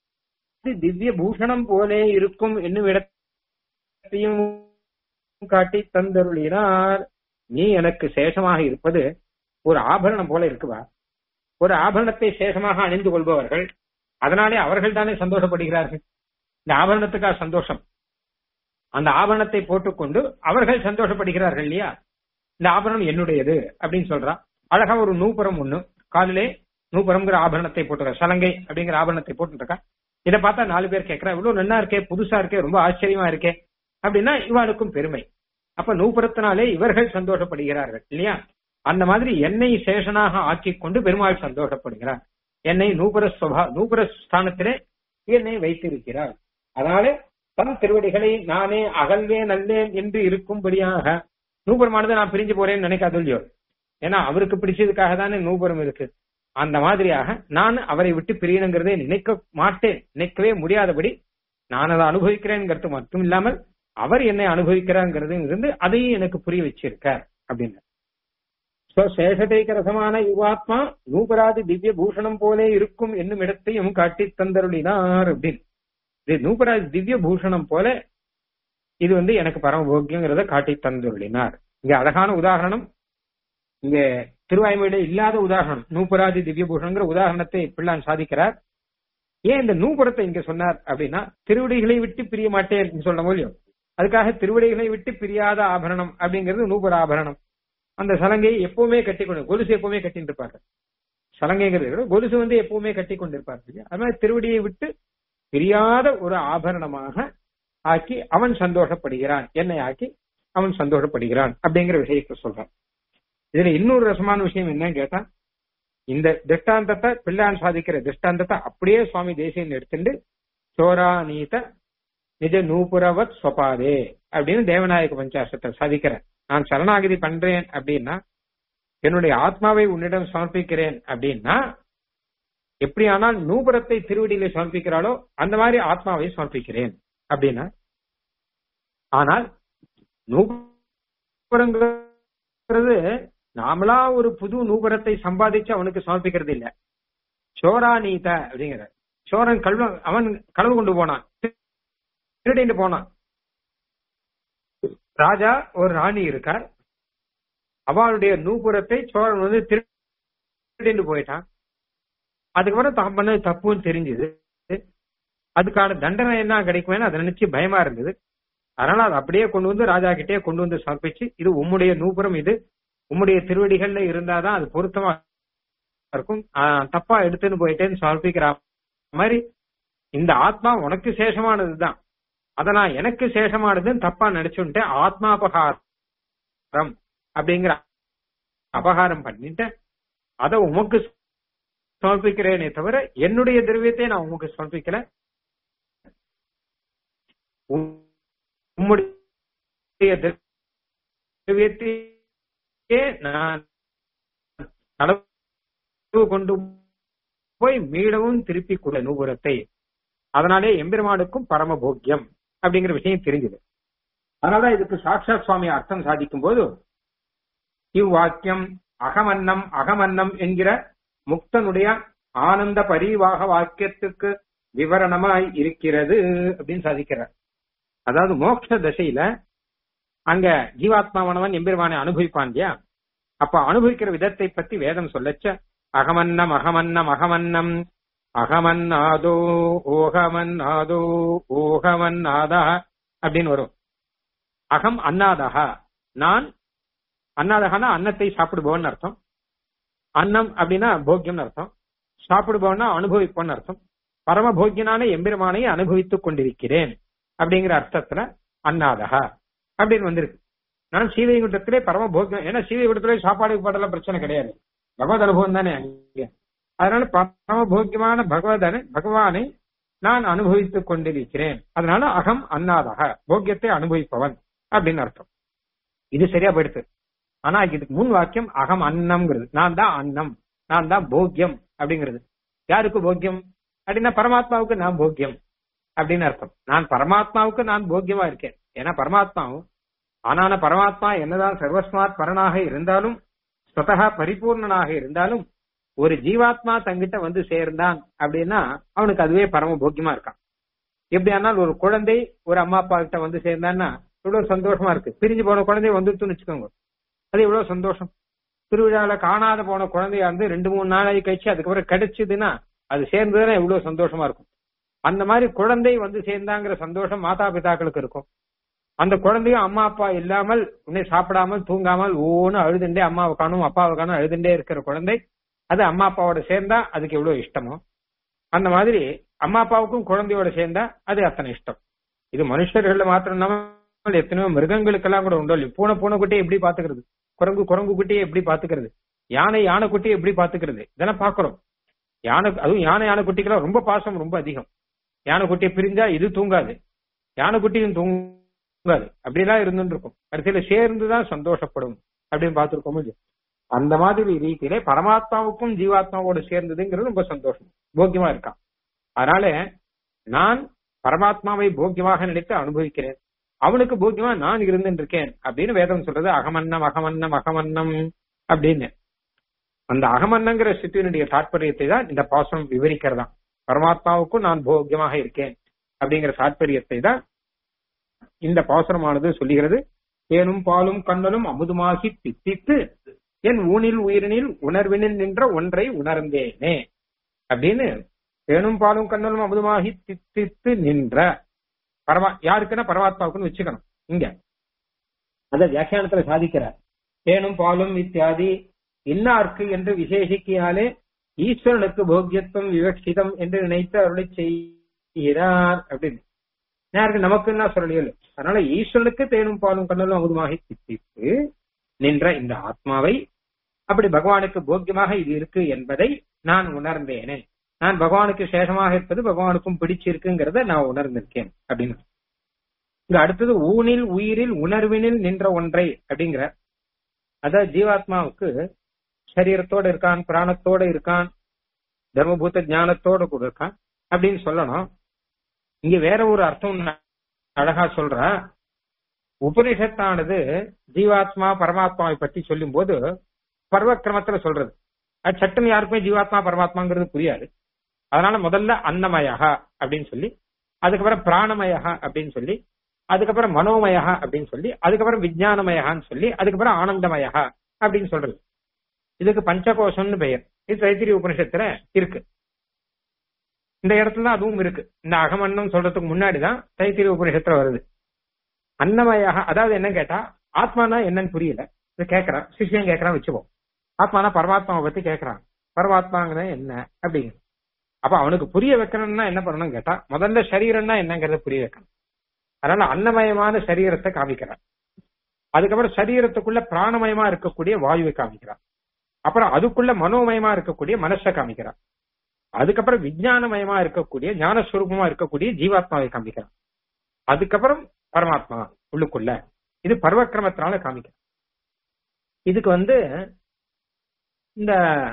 திவ்ய பூஷணம் போலே இருக்கும் என்னும் இடத்தையும் காட்டி தந்தருளினார் நீ எனக்கு சேஷமாக இருப்பது ஒரு ஆபரணம் போல இருக்குவா ஒரு ஆபரணத்தை சேஷமாக அணிந்து கொள்பவர்கள் அதனாலே அவர்கள் தானே சந்தோஷப்படுகிறார்கள் இந்த ஆபரணத்துக்கா சந்தோஷம் அந்த ஆபரணத்தை போட்டுக்கொண்டு அவர்கள் சந்தோஷப்படுகிறார்கள் இல்லையா இந்த ஆபரணம் என்னுடையது அப்படின்னு சொல்றா அழகா ஒரு நூபுரம் ஒண்ணு காலிலே நூபுரம்ங்கிற ஆபரணத்தை போட்டுருக்கா சலங்கை அப்படிங்கிற ஆபரணத்தை போட்டுருக்கா இதை பார்த்தா நாலு பேர் கேட்கறா இவ்வளவு நல்லா இருக்கே புதுசா இருக்கே ரொம்ப ஆச்சரியமா இருக்கே அப்படின்னா இவாளுக்கும் பெருமை அப்ப நூபுரத்தினாலே இவர்கள் சந்தோஷப்படுகிறார்கள் இல்லையா அந்த மாதிரி என்னை சேஷனாக ஆக்கி கொண்டு பெருமாள் சந்தோஷப்படுகிறார் என்னை நூபுர சுபா நூபுர ஸ்தானத்திலே என்னை வைத்திருக்கிறார் அதனாலே தன் திருவடிகளை நானே அகல்வே நல்லேன் என்று இருக்கும்படியாக நூபுரமானது நான் பிரிஞ்சு போறேன்னு நினைக்காது இல்லையோ ஏன்னா அவருக்கு பிடிச்சதுக்காக தானே நூபுரம் இருக்கு அந்த மாதிரியாக நான் அவரை விட்டு பிரியணுங்கிறதே நினைக்க மாட்டேன் நினைக்கவே முடியாதபடி நான் அதை அனுபவிக்கிறேங்கிறது மட்டும் இல்லாமல் அவர் என்னை அனுபவிக்கிறாங்கிறது இருந்து அதையும் எனக்கு புரிய வச்சிருக்கார் அப்படின்னு சேஷதைக்க ரசமான யுவாத்மா நூபராதி திவ்ய பூஷணம் போலே இருக்கும் என்னும் இடத்தையும் காட்டி தந்தருளினார் அப்படின்னு இது நூபராதி திவ்ய பூஷணம் போல இது வந்து எனக்கு பரமபோக்கியங்கிறத காட்டி தந்தருளினார் இங்க அழகான உதாரணம் இங்க திருவாய்மொழியில இல்லாத உதாரணம் நூபராதி திவ்ய பூஷணங்கிற உதாரணத்தை பிள்ளான் சாதிக்கிறார் ஏன் இந்த நூபுரத்தை இங்க சொன்னார் அப்படின்னா திருவடிகளை விட்டு பிரிய மாட்டேன் சொல்ல முடியும் அதுக்காக திருவடிகளை விட்டு பிரியாத ஆபரணம் அப்படிங்கிறது நூபுர ஆபரணம் அந்த சலங்கையை எப்பவுமே கட்டி கொண்டு கொலுசு எப்பவுமே கட்டிட்டு இருப்பாங்க சலங்கைங்கிறது கொலுசு வந்து எப்பவுமே கட்டி கொண்டிருப்பார்கள் அது மாதிரி திருவடியை விட்டு பிரியாத ஒரு ஆபரணமாக ஆக்கி அவன் சந்தோஷப்படுகிறான் என்னை ஆக்கி அவன் சந்தோஷப்படுகிறான் அப்படிங்கிற விஷயத்தை சொல்றான் இதுல இன்னொரு ரசமான விஷயம் என்னன்னு கேட்டா இந்த திஷ்டாந்தத்தை பிள்ளான் சாதிக்கிற திஷ்டாந்தத்தை அப்படியே சுவாமி தேசியன் எடுத்துட்டு சோரா நீத நிஜ நூபுரவத் சொபாதே அப்படின்னு தேவநாயக பஞ்சாசத்தை சாதிக்கிறேன் நான் சரணாகதி பண்றேன் அப்படின்னா என்னுடைய ஆத்மாவை உன்னிடம் சமர்ப்பிக்கிறேன் அப்படின்னா எப்படியானால் நூபுரத்தை திருவடியில சமர்ப்பிக்கிறாளோ அந்த மாதிரி ஆத்மாவை சமர்ப்பிக்கிறேன் அப்படின்னா ஆனால் நூபுரங்கிறது நாமளா ஒரு புது நூபுரத்தை சம்பாதிச்சு அவனுக்கு சமர்ப்பிக்கிறது இல்ல சோரா நீத அப்படிங்கிற சோரன் கல்வ அவன் களவு கொண்டு போனான் திருடிட்டு போனான் ராஜா ஒரு ராணி இருக்கார் அவளுடைய நூபுரத்தை சோழன் வந்து திருடிட்டு போயிட்டான் அதுக்கப்புறம் தான் பண்ணது தப்புன்னு தெரிஞ்சது அதுக்கான தண்டனை என்ன கிடைக்குமேனு அதை நினைச்சு பயமா இருந்தது அதனால அதை அப்படியே கொண்டு வந்து ராஜா கிட்டே கொண்டு வந்து சமர்ப்பிச்சு இது உம்முடைய நூபுரம் இது உம்முடைய திருவடிகள்ல இருந்தாதான் அது பொருத்தமா இருக்கும் தப்பா எடுத்துன்னு போயிட்டேன்னு சமர்ப்பிக்கிற மாதிரி இந்த ஆத்மா உனக்கு சேஷமானதுதான் அத நான் எனக்கு சேஷமானதுன்னு தப்பா நினைச்சுட்டு ஆத்மாபகாரம் அப்படிங்கிற அபகாரம் பண்ணிட்டு அத உமக்கு சமர்ப்பிக்கிறேனே தவிர என்னுடைய திரவியத்தை நான் உமக்கு சமர்ப்பிக்கல உம்முடைய திரவியத்தையே நான் அளவு கொண்டு போய் மீளவும் திருப்பி கூட நூபுரத்தை அதனாலே எம்பெருமானுக்கும் பரமபோக்கியம் அப்படிங்கிற விஷயம் தெரிஞ்சது அதனால இதுக்கு சாட்சாத் சுவாமி அர்த்தம் சாதிக்கும் போது இவ்வாக்கியம் அகமன்னம் அகமன்னம் என்கிற முக்தனுடைய ஆனந்த பரிவாக வாக்கியத்துக்கு விவரணமாய் இருக்கிறது அப்படின்னு சாதிக்கிறார் அதாவது மோட்ச தசையில அங்க ஜீவாத்மாவானவன் எம்பெருமானை அனுபவிப்பான் இல்லையா அப்ப அனுபவிக்கிற விதத்தை பத்தி வேதம் சொல்லச்ச அகமன்னம் அகமன்னம் அகமன்னம் அகமன்னாதோ ஓகமன்னாதோ ஓகமன்னாதா அப்படின்னு வரும் அகம் அன்னாதகா நான் அன்னாதகனா அன்னத்தை சாப்பிடுபவன் அர்த்தம் அன்னம் அப்படின்னா போக்கியம்னு அர்த்தம் சாப்பிடுபவன்னா அனுபவிப்பவன் அர்த்தம் பரம போக்கியனான எம்பெருமானை அனுபவித்துக் கொண்டிருக்கிறேன் அப்படிங்கிற அர்த்தத்துல அன்னாதகா அப்படின்னு வந்திருக்கு நான் சீவைகுண்டத்திலே பரம போக்கியம் ஏன்னா சீவைகுண்டத்திலே சாப்பாடு பாடலாம் பிரச்சனை கிடையாது பகவத் அனுபவம் தானே அங்க அதனால பரம போக்கியமான பகவதனை பகவானை நான் அனுபவித்துக் கொண்டிருக்கிறேன் அதனால அகம் அன்னாதக போக்கியத்தை அனுபவிப்பவன் அப்படின்னு அர்த்தம் இது சரியா போயிடுது ஆனா இதுக்கு முன் வாக்கியம் அகம் அன்னம்ங்கிறது நான் தான் அன்னம் நான் தான் போக்கியம் அப்படிங்கிறது யாருக்கு போக்கியம் அப்படின்னா பரமாத்மாவுக்கு நான் போக்கியம் அப்படின்னு அர்த்தம் நான் பரமாத்மாவுக்கு நான் போக்கியமா இருக்கேன் ஏன்னா பரமாத்மாவும் ஆனான பரமாத்மா என்னதான் சர்வஸ்மாத் பரனாக இருந்தாலும் ஸ்வதகா பரிபூர்ணனாக இருந்தாலும் ஒரு ஜீவாத்மா தங்கிட்ட வந்து சேர்ந்தான் அப்படின்னா அவனுக்கு அதுவே பரம போக்கியமா இருக்கான் எப்படி ஆனால் ஒரு குழந்தை ஒரு அம்மா அப்பா கிட்ட வந்து சேர்ந்தான்னா இவ்வளவு சந்தோஷமா இருக்கு பிரிஞ்சு போன குழந்தை வந்துட்டுன்னு வச்சுக்கோங்க அது எவ்வளவு சந்தோஷம் திருவிழால காணாத போன குழந்தையா இருந்து ரெண்டு மூணு நாளைக்கு கழிச்சு அதுக்கப்புறம் கிடைச்சதுன்னா அது சேர்ந்ததுன்னா எவ்வளவு சந்தோஷமா இருக்கும் அந்த மாதிரி குழந்தை வந்து சேர்ந்தாங்கிற சந்தோஷம் மாதா பிதாக்களுக்கு இருக்கும் அந்த குழந்தையும் அம்மா அப்பா இல்லாமல் உன்னை சாப்பிடாமல் தூங்காமல் ஒவ்வொன்னு அழுதுண்டே அம்மாவை காணும் அப்பாவை காணும் அழுதுண்டே இருக்கிற குழந்தை அது அம்மா அப்பாவோட சேர்ந்தா அதுக்கு எவ்வளவு இஷ்டமோ அந்த மாதிரி அம்மா அப்பாவுக்கும் குழந்தையோட சேர்ந்தா அது அத்தனை இஷ்டம் இது மனுஷர்கள்ல மாத்திரம் இல்லாமல் எத்தனையோ மிருகங்களுக்கெல்லாம் கூட உண்டோ இல்லையோ பூனை பூனை குட்டியை எப்படி பாத்துக்கிறது குரங்கு குரங்கு குட்டியை எப்படி பாத்துக்கிறது யானை யானை குட்டியை எப்படி பாத்துக்கிறது இதெல்லாம் பாக்குறோம் யானை அதுவும் யானை யானை குட்டிக்கெல்லாம் ரொம்ப பாசம் ரொம்ப அதிகம் யானை குட்டியை பிரிஞ்சா இது தூங்காது யானை குட்டியும் தூங்காது அப்படிலாம் இருந்துட்டு இருக்கும் கடைசியில சேர்ந்துதான் சந்தோஷப்படும் அப்படின்னு பார்த்திருக்கோம் இல்லையா? அந்த மாதிரி ரீதியில பரமாத்மாவுக்கும் ஜீவாத்மாவோட சேர்ந்ததுங்கிறது ரொம்ப சந்தோஷம் போக்கியமா இருக்கான் அதனால நான் பரமாத்மாவை போக்கியமாக நினைத்து அனுபவிக்கிறேன் அவனுக்கு போக்கியமா நான் இருந்துட்டு இருக்கேன் அப்படின்னு வேதம் சொல்றது அகமன்னம் அகமன்னம் அகமன்னம் அப்படின்னு அந்த அகமன்னங்கிற சித்தினுடைய தாற்பயத்தை தான் இந்த பாசம் விவரிக்கிறதா பரமாத்மாவுக்கும் நான் போக்கியமாக இருக்கேன் அப்படிங்கிற தாற்பயத்தை தான் இந்த பாசுரமானது சொல்லுகிறது ஏனும் பாலும் கண்ணலும் அமுதுமாகி பித்தித்து என் ஊனில் உயிரினில் உணர்வினில் நின்ற ஒன்றை உணர்ந்தேனே அப்படின்னு ஏனும் பாலும் கண்ணலும் அமுதுமாகி தித்தித்து நின்ற பரமா யாருக்குன்னா பரமாத்மாவுக்குன்னு வச்சுக்கணும் இங்க அத வியாக்கியானத்துல சாதிக்கிறார் தேனும் பாலும் இத்தியாதி இன்னார்க்கு என்று விசேஷிக்கினாலே ஈஸ்வரனுக்கு போக்கியத்துவம் விவக்ஷிதம் என்று நினைத்து அருளை செய்கிறார் அப்படின்னு யாருக்கு நமக்கு என்ன சொல்லலையோ அதனால ஈஸ்வரனுக்கு தேனும் பாலும் கண்ணலும் அமுதுமாகி தித்தித்து நின்ற இந்த ஆத்மாவை அப்படி பகவானுக்கு போக்கியமாக இது இருக்கு என்பதை நான் உணர்ந்தேனே நான் பகவானுக்கு சேஷமாக இருப்பது பகவானுக்கும் பிடிச்சிருக்குங்கிறத நான் உணர்ந்திருக்கேன் அப்படின்னு இங்க அடுத்தது ஊனில் உயிரில் உணர்வினில் நின்ற ஒன்றை அப்படிங்கிற அதாவது ஜீவாத்மாவுக்கு சரீரத்தோட இருக்கான் பிராணத்தோட இருக்கான் தர்மபூத ஞானத்தோட கூட இருக்கான் அப்படின்னு சொல்லணும் இங்க வேற ஒரு அர்த்தம் அழகா சொல்ற உபனிஷத்தானது ஜீவாத்மா பரமாத்மாவை பற்றி சொல்லும் போது பர்வக்கிரமத்துல சொல்றது அது சட்டம் யாருக்குமே ஜீவாத்மா பரமாத்மாங்கிறது புரியாது அதனால முதல்ல அன்னமயகா அப்படின்னு சொல்லி அதுக்கப்புறம் பிராணமயகா அப்படின்னு சொல்லி அதுக்கப்புறம் மனோமயகா அப்படின்னு சொல்லி அதுக்கப்புறம் விஜயானமயகான்னு சொல்லி அதுக்கப்புறம் ஆனந்தமயகா அப்படின்னு சொல்றது இதுக்கு பஞ்சகோஷம்னு பெயர் இது தைத்திரி உபனிஷத்துல இருக்கு இந்த இடத்துல தான் அதுவும் இருக்கு இந்த அகமன்னம் சொல்றதுக்கு முன்னாடிதான் தைத்திரி உபனிஷத்துல வருது அன்னமயாக அதாவது என்ன கேட்டா ஆத்மானா என்னன்னு புரியல இது கேட்கறான் சிஷியம் கேட்கறான் வச்சுப்போம் ஆத்மானா பரமாத்மாவை பத்தி கேட்கறான் பரமாத்மாங்கிறது என்ன அப்படிங்க அப்ப அவனுக்கு புரிய வைக்கணும்னா என்ன பண்ணணும் கேட்டா முதல்ல சரீரம்னா என்னங்கறத புரிய வைக்கணும் அதனால அன்னமயமான சரீரத்தை காமிக்கிறான் அதுக்கப்புறம் சரீரத்துக்குள்ள பிராணமயமா இருக்கக்கூடிய வாயுவை காமிக்கிறான் அப்புறம் அதுக்குள்ள மனோமயமா இருக்கக்கூடிய மனசை காமிக்கிறான் அதுக்கப்புறம் விஜயானமயமா இருக்கக்கூடிய ஞானஸ்வரூபமா இருக்கக்கூடிய ஜீவாத்மாவை காமிக்கிறான் அதுக்கப்புறம் பரமாத்மா உள்ளுக்குள்ள இது பர்வக்கிரமத்தினால காமிக்கிறான் இதுக்கு வந்து இந்த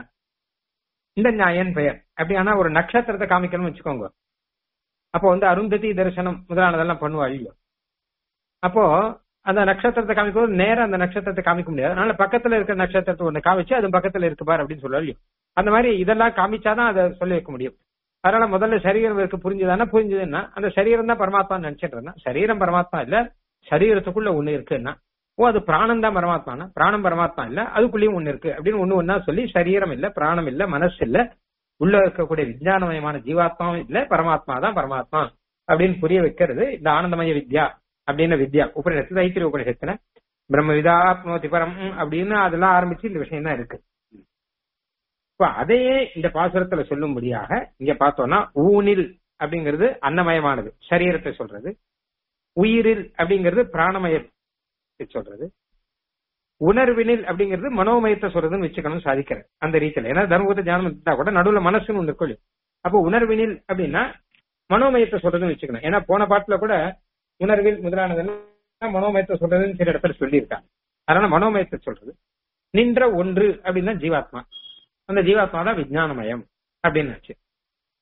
இந்த நியாயன் பெயர் அப்படி ஆனா ஒரு நட்சத்திரத்தை காமிக்கணும்னு வச்சுக்கோங்க அப்போ வந்து அருந்ததி தரிசனம் முதலானதெல்லாம் பண்ணுவா இல்லையோ அப்போ அந்த நட்சத்திரத்தை காமிக்கும் போது நேரம் அந்த நட்சத்திரத்தை காமிக்க முடியாது அதனால பக்கத்துல இருக்கிற நட்சத்திரத்தை ஒண்ணு காமிச்சு அது பக்கத்துல இருக்கு பாரு அப்படின்னு சொல்லுவா இல்லையோ அந்த மாதிரி இதெல்லாம் காமிச்சாதான் அதை சொல்லி வைக்க முடியும் அதனால முதல்ல சரீரம் இருக்கு புரிஞ்சுதானா புரிஞ்சுதுன்னா அந்த சரீரம் தான் பரமாத்மா நினைச்சிட்டு இருந்தா சரீரம் பரமாத்மா இல்ல சரீரத்துக்குள்ள ஒண்ணு இருக்குன்னா ஓ அது பிராணம் தான் பரமாத்மானா பிராணம் பரமாத்மா இல்ல அதுக்குள்ளேயும் ஒண்ணு இருக்கு அப்படின்னு ஒண்ணு ஒன்னா சொல்லி சரீரம் இல்ல பிராணம் இல்ல மனசு இல்ல உள்ள இருக்கக்கூடிய விஞ்ஞானமயமான ஜீவாத்மாவும் இல்ல பரமாத்மா தான் பரமாத்மா அப்படின்னு புரிய வைக்கிறது இந்த ஆனந்தமய வித்யா அப்படின்னு வித்யா உபநிஷத்து தைத்திரி உபநிஷத்துல பிரம்ம விதாத்மோதி பரம் அப்படின்னு அதெல்லாம் ஆரம்பிச்சு இந்த விஷயம் தான் இருக்கு இப்ப அதையே இந்த பாசுரத்துல சொல்லும்படியாக இங்க பார்த்தோம்னா ஊனில் அப்படிங்கிறது அன்னமயமானது சரீரத்தை சொல்றது உயிரில் அப்படிங்கிறது பிராணமயத்தை சொல்றது உணர்வினில் அப்படிங்கிறது மனோமயத்தை சொல்றதுன்னு வச்சுக்கணும் சாதிக்கிறேன் அந்த ரீதியில ஏன்னா தர்மபுத்த ஞானம் இருந்தா கூட நடுவுல மனசுன்னு ஒண்ணு கொள்ளு அப்போ உணர்வினில் அப்படின்னா மனோமயத்தை சொல்றதுன்னு வச்சுக்கணும் ஏன்னா போன பாட்டுல கூட உணர்வில் முதலானதுன்னா மனோமயத்தை சொல்றதுன்னு சில இடத்துல சொல்லியிருக்காங்க அதனால மனோமயத்தை சொல்றது நின்ற ஒன்று அப்படின்னா ஜீவாத்மா அந்த ஜீவாத்மா தான் விஜயானமயம் அப்படின்னு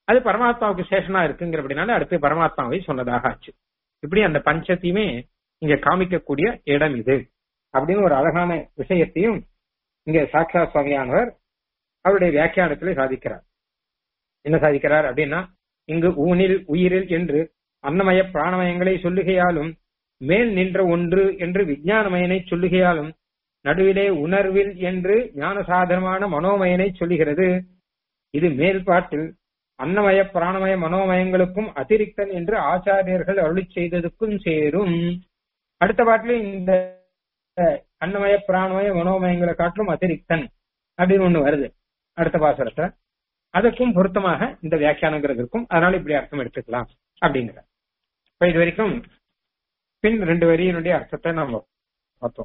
அது பரமாத்மாவுக்கு சேஷனா இருக்குங்கிறபடினால அடுத்து பரமாத்மாவை சொன்னதாக ஆச்சு இப்படி அந்த பஞ்சத்தையுமே இங்க காமிக்கக்கூடிய இடம் இது அப்படின்னு ஒரு அழகான விஷயத்தையும் இங்க சாட்சா சுவாமியானவர் அவருடைய வியாக்கியானத்திலே சாதிக்கிறார் என்ன சாதிக்கிறார் அப்படின்னா இங்கு ஊனில் உயிரில் என்று அன்னமய பிராணமயங்களை சொல்லுகையாலும் மேல் நின்ற ஒன்று என்று விஞ்ஞானமயனை சொல்லுகையாலும் நடுவிலே உணர்வில் என்று ஞான சாதனமான மனோமயனை சொல்லுகிறது இது மேல்பாட்டில் அன்னமய பிராணமய மனோமயங்களுக்கும் அதிரிக்தன் என்று ஆச்சாரியர்கள் அருளி செய்ததுக்கும் சேரும் அடுத்த பாட்டில் இந்த அன்னமய பிராணமய மனோமயங்களை காட்டிலும் அதிரிக்தன் அப்படின்னு ஒண்ணு வருது அடுத்த பாசுரத்துல அதுக்கும் பொருத்தமாக இந்த வியாக்கியானங்கிறது இருக்கும் அதனால இப்படி அர்த்தம் எடுத்துக்கலாம் அப்படிங்கிற இப்ப இது வரைக்கும் பின் ரெண்டு வரியினுடைய அர்த்தத்தை நம்ம பார்த்தோம்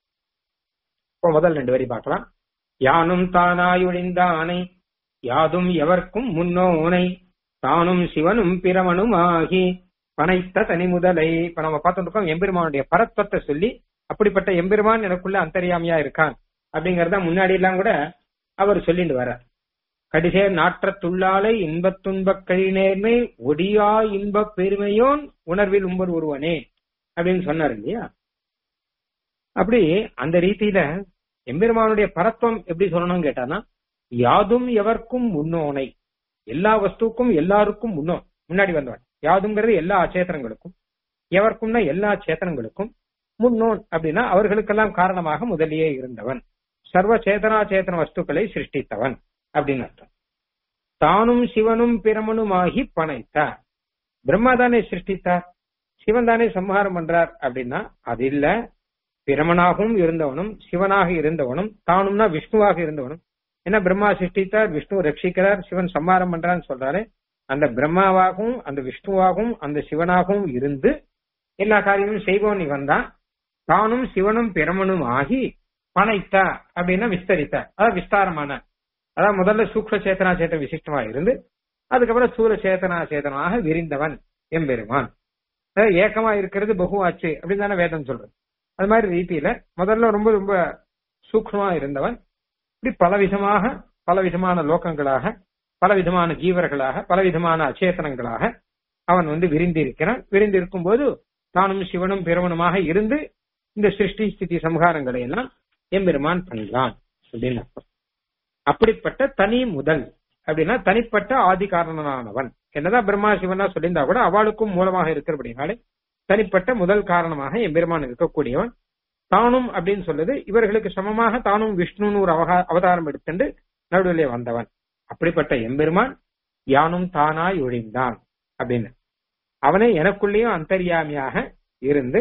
இப்போ முதல் ரெண்டு வரி பார்க்கலாம் யானும் தானாயொழிந்த ஆணை யாதும் எவர்க்கும் முன்னோனை தானும் சிவனும் பிரமனும் ஆகி பனைத்த தனி முதலை இப்ப நம்ம பார்த்துட்டு இருக்கோம் எம்பெருமானுடைய பரத்வத்தை சொல்லி அப்படிப்பட்ட எம்பெருமான் எனக்குள்ள அந்தரியாமையா இருக்கான் அப்படிங்கறத முன்னாடி எல்லாம் கூட அவர் சொல்லிட்டு வர கடிசே நாற்றத்துள்ளாலை இன்பத் துன்பக் கழிநேர்மை ஒடியா இன்பப் பெருமையோன் உணர்வில் உம்பர் ஒருவனே அப்படின்னு சொன்னார் இல்லையா அப்படி அந்த ரீதியில எம்பெருமானுடைய பரத்துவம் எப்படி சொல்லணும்னு கேட்டானா யாதும் எவர்க்கும் முன்னோனை எல்லா வஸ்துக்கும் எல்லாருக்கும் முன்னோன் முன்னாடி வந்தவன் யாதுங்கிறது எல்லா அச்சேத்தனங்களுக்கும் எவர்க்கும்னா எல்லா சேத்தனங்களுக்கும் முன்னோன் அப்படின்னா அவர்களுக்கெல்லாம் காரணமாக முதலியே இருந்தவன் சர்வ சேதனா சேத்தன வஸ்துக்களை சிருஷ்டித்தவன் அப்படின்னு அர்த்தம் தானும் சிவனும் பிரமனுமாகி பனைத்தார் பிரம்மா தானே சிருஷ்டித்தார் சிவன் தானே சம்ஹாரம் பண்றார் அப்படின்னா அது இல்ல பிரமனாகவும் இருந்தவனும் சிவனாக இருந்தவனும் தானும்னா விஷ்ணுவாக இருந்தவனும் ஏன்னா பிரம்மா சிருஷ்டித்தார் விஷ்ணு ரட்சிக்கிறார் சிவன் சம்ஹாரம் பண்றான்னு சொல்றாரு அந்த பிரம்மாவாகவும் அந்த விஷ்ணுவாகவும் அந்த சிவனாகவும் இருந்து எல்லா காரியமும் செய்வோம் இவன் தான் தானும் சிவனும் பிரமனும் ஆகி பனைத்தா அப்படின்னா விஸ்தரித்தா அதாவது விஸ்தாரமான அதாவது முதல்ல சூக்ஷ சேத்தனா சேத்தன விசிஷ்டமா இருந்து அதுக்கப்புறம் சூர சேத்தனா சேத்தனமாக விரிந்தவன் எம்பெருமான் அதாவது ஏக்கமா இருக்கிறது பகுவாச்சு அப்படின்னு தானே வேதம் சொல்றது அது மாதிரி ரீதியில முதல்ல ரொம்ப ரொம்ப சூக்ஷமா இருந்தவன் இப்படி பலவிதமாக பலவிதமான லோகங்களாக பலவிதமான ஜீவர்களாக பலவிதமான அச்சேதனங்களாக அவன் வந்து விரிந்திருக்கிறான் விரிந்திருக்கும் போது தானும் சிவனும் பிரமனுமாக இருந்து இந்த சிருஷ்டி ஸ்திதி சம்ஹாரங்களை எல்லாம் எம்பெருமான் பண்ணலாம் அப்படின்னு அர்த்தம் அப்படிப்பட்ட தனி முதல் அப்படின்னா தனிப்பட்ட ஆதி காரணனானவன் என்னதான் பிரம்மா சிவனா சொல்லியிருந்தா கூட அவளுக்கும் மூலமாக இருக்கிறபடினாலே தனிப்பட்ட முதல் காரணமாக எம்பெருமான் இருக்கக்கூடியவன் தானும் அப்படின்னு சொல்லுது இவர்களுக்கு சமமாக தானும் விஷ்ணுன்னு ஒரு அவகா அவதாரம் எடுத்துண்டு நடுவிலே வந்தவன் அப்படிப்பட்ட எம்பெருமான் யானும் தானாய் ஒழிந்தான் அப்படின்னு அவனே எனக்குள்ளேயும் அந்தரியாமியாக இருந்து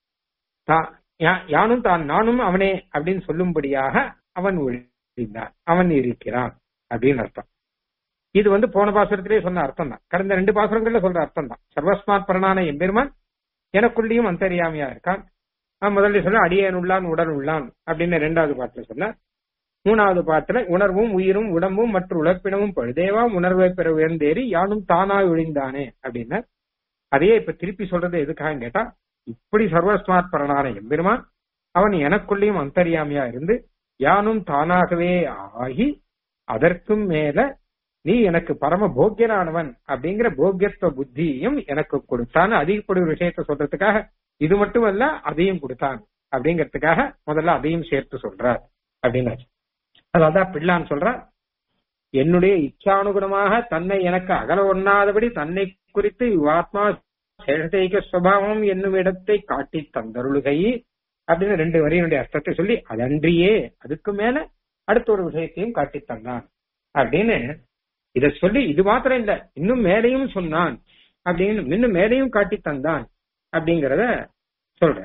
யானும் தான் நானும் அவனே அப்படின்னு சொல்லும்படியாக அவன் ஒழிந்தான் அவன் இருக்கிறான் அப்படின்னு அர்த்தம் இது வந்து போன பாசுரத்திலே சொன்ன அர்த்தம் தான் கடந்த ரெண்டு பாசுரங்கள்ல சொல்ற அர்த்தம் தான் சர்வஸ்மாத் பரனான எம்பெருமான் எனக்குள்ளேயும் அந்தரியாமியா இருக்கான் முதல்ல சொல்ல அடியேன் உள்ளான் உடல் உள்ளான் அப்படின்னு ரெண்டாவது பாட்டுல சொன்னார் மூணாவது பாட்டுல உணர்வும் உயிரும் உடம்பும் மற்றும் உழப்பினமும் பழுதேவா உணர்வை பெற உயர்ந்தேறி யானும் தானாய் ஒழிந்தானே அப்படின்னா அதையே இப்ப திருப்பி சொல்றது எதுக்காக கேட்டா இப்படி சர்வஸ்மாத் பரனான எம்பெருமான் அவன் எனக்குள்ளேயும் அந்தரியாமையா இருந்து யானும் தானாகவே ஆகி அதற்கும் மேல நீ எனக்கு பரம போக்கியனானவன் அப்படிங்கிற போக்கியத்துவ புத்தியையும் எனக்கு கொடுத்தான் அதிகப்படி ஒரு விஷயத்த சொல்றதுக்காக இது மட்டுமல்ல அதையும் கொடுத்தான் அப்படிங்கிறதுக்காக முதல்ல அதையும் சேர்த்து சொல்றார் அப்படின்னாச்சு அதான் பிள்ளான்னு சொல்றார் என்னுடைய இச்சானுகுணமாக தன்னை எனக்கு அகல ஒண்ணாதபடி தன்னை குறித்து ஆத்மா சேஷதைக சுவாவம் என்னும் இடத்தை காட்டி தந்தருளுகை அப்படின்னு ரெண்டு வரியினுடைய அர்த்தத்தை சொல்லி அதன்றியே அதுக்கு மேல அடுத்த ஒரு விஷயத்தையும் காட்டி தந்தான் அப்படின்னு இத சொல்லி இது மாத்திரம் இல்ல இன்னும் மேலையும் சொன்னான் அப்படின்னு இன்னும் மேலையும் காட்டி தந்தான் அப்படிங்கறத சொல்ற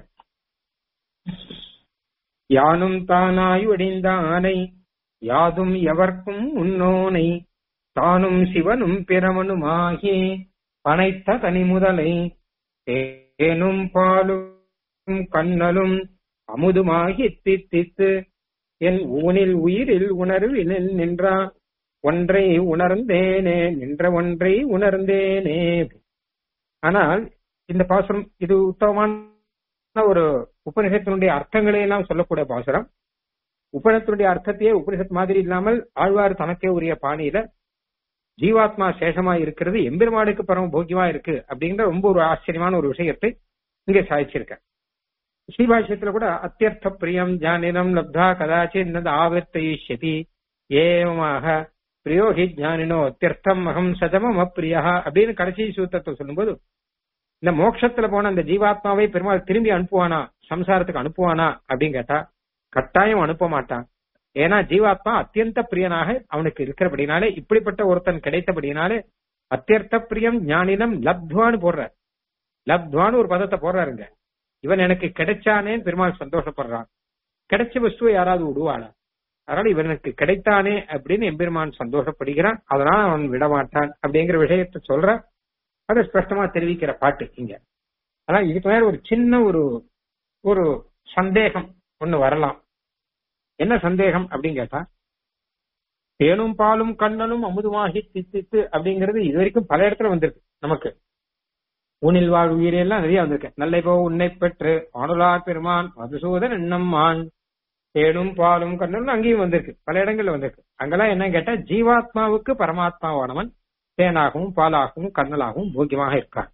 யானும் தானாய் ஒடிந்தானை யாதும் எவர்க்கும் உன்னோனை தானும் சிவனும் பிரமனுமாகி பனைத்த தனி முதலை தேனும் பாலும் கண்ணலும் அமுதுமாகி தித்தித்து என் ஊனில் உயிரில் உணர்வில் நின்றா ஒன்றை உணர்ந்தேனே நின்ற ஒன்றை உணர்ந்தேனே ஆனால் இந்த பாசுரம் இது உத்தமமான ஒரு உபனிஷத்தினுடைய அர்த்தங்களை எல்லாம் சொல்லக்கூடிய பாசுரம் உபனிஷத்தினுடைய அர்த்தத்தையே உபனிஷத் மாதிரி இல்லாமல் ஆழ்வார் தனக்கே உரிய பாணியில ஜீவாத்மா சேஷமா இருக்கிறது எம்பெருமானுக்கு பரம போக்கியமா இருக்கு அப்படிங்கிற ரொம்ப ஒரு ஆச்சரியமான ஒரு விஷயத்தை இங்க சாதிச்சிருக்க ஸ்ரீபாஷ்யத்துல கூட அத்தியர்த்த பிரியம் ஜானினம் லப்தா கதாச்சித் நது ஆவர்த்தயிஷ்யதி ஏவமாக பிரியோகி ஜானினோ அத்தியர்த்தம் அகம் சதமம் அப்பிரியா அப்படின்னு கடைசி சூத்திரத்தை சொல்லும்போது இந்த மோட்சத்துல போன அந்த ஜீவாத்மாவை பெருமாள் திரும்பி அனுப்புவானா சம்சாரத்துக்கு அனுப்புவானா அப்படின்னு கேட்டா கட்டாயம் அனுப்ப மாட்டான் ஏன்னா ஜீவாத்மா அத்தியந்த பிரியனாக அவனுக்கு இருக்கிறபடினாலே இப்படிப்பட்ட ஒருத்தன் கிடைத்தபடினாலே அத்தியர்த்த பிரியம் ஞானினம் லப்துவான்னு போடுறார் லப்துவான்னு ஒரு பதத்தை போடுறாருங்க இவன் எனக்கு கிடைச்சானேன்னு பெருமாள் சந்தோஷப்படுறான் கிடைச்ச வஸ்துவை யாராவது விடுவாளா அதனால இவனுக்கு கிடைத்தானே அப்படின்னு எம்பெருமான் சந்தோஷப்படுகிறான் அதனால அவன் விடமாட்டான் அப்படிங்கிற விஷயத்த சொல்ற அதை ஸ்பஷ்டமா தெரிவிக்கிற பாட்டு இங்க ஆனா இதுக்கு மேல ஒரு சின்ன ஒரு ஒரு சந்தேகம் ஒண்ணு வரலாம் என்ன சந்தேகம் அப்படின்னு கேட்டா தேனும் பாலும் கண்ணனும் அமுதுமாகி தித்தித்து அப்படிங்கிறது இது வரைக்கும் பல இடத்துல வந்திருக்கு நமக்கு ஊனில் வாழ் உயிரெல்லாம் நிறைய வந்திருக்கு நல்லை போ உன்னை பெற்று ஆணுலா பெருமான் மதுசூதன் எண்ணம்மான் தேனும் பாலும் கண்ணனும் அங்கேயும் வந்திருக்கு பல இடங்கள்ல வந்திருக்கு அங்கெல்லாம் என்ன கேட்டா ஜீவாத்மாவுக்கு பரமாத்மாவானவன் தேனாகவும் பாலாகவும் கண்ணலாகவும் போக்கியமாக இருக்கான்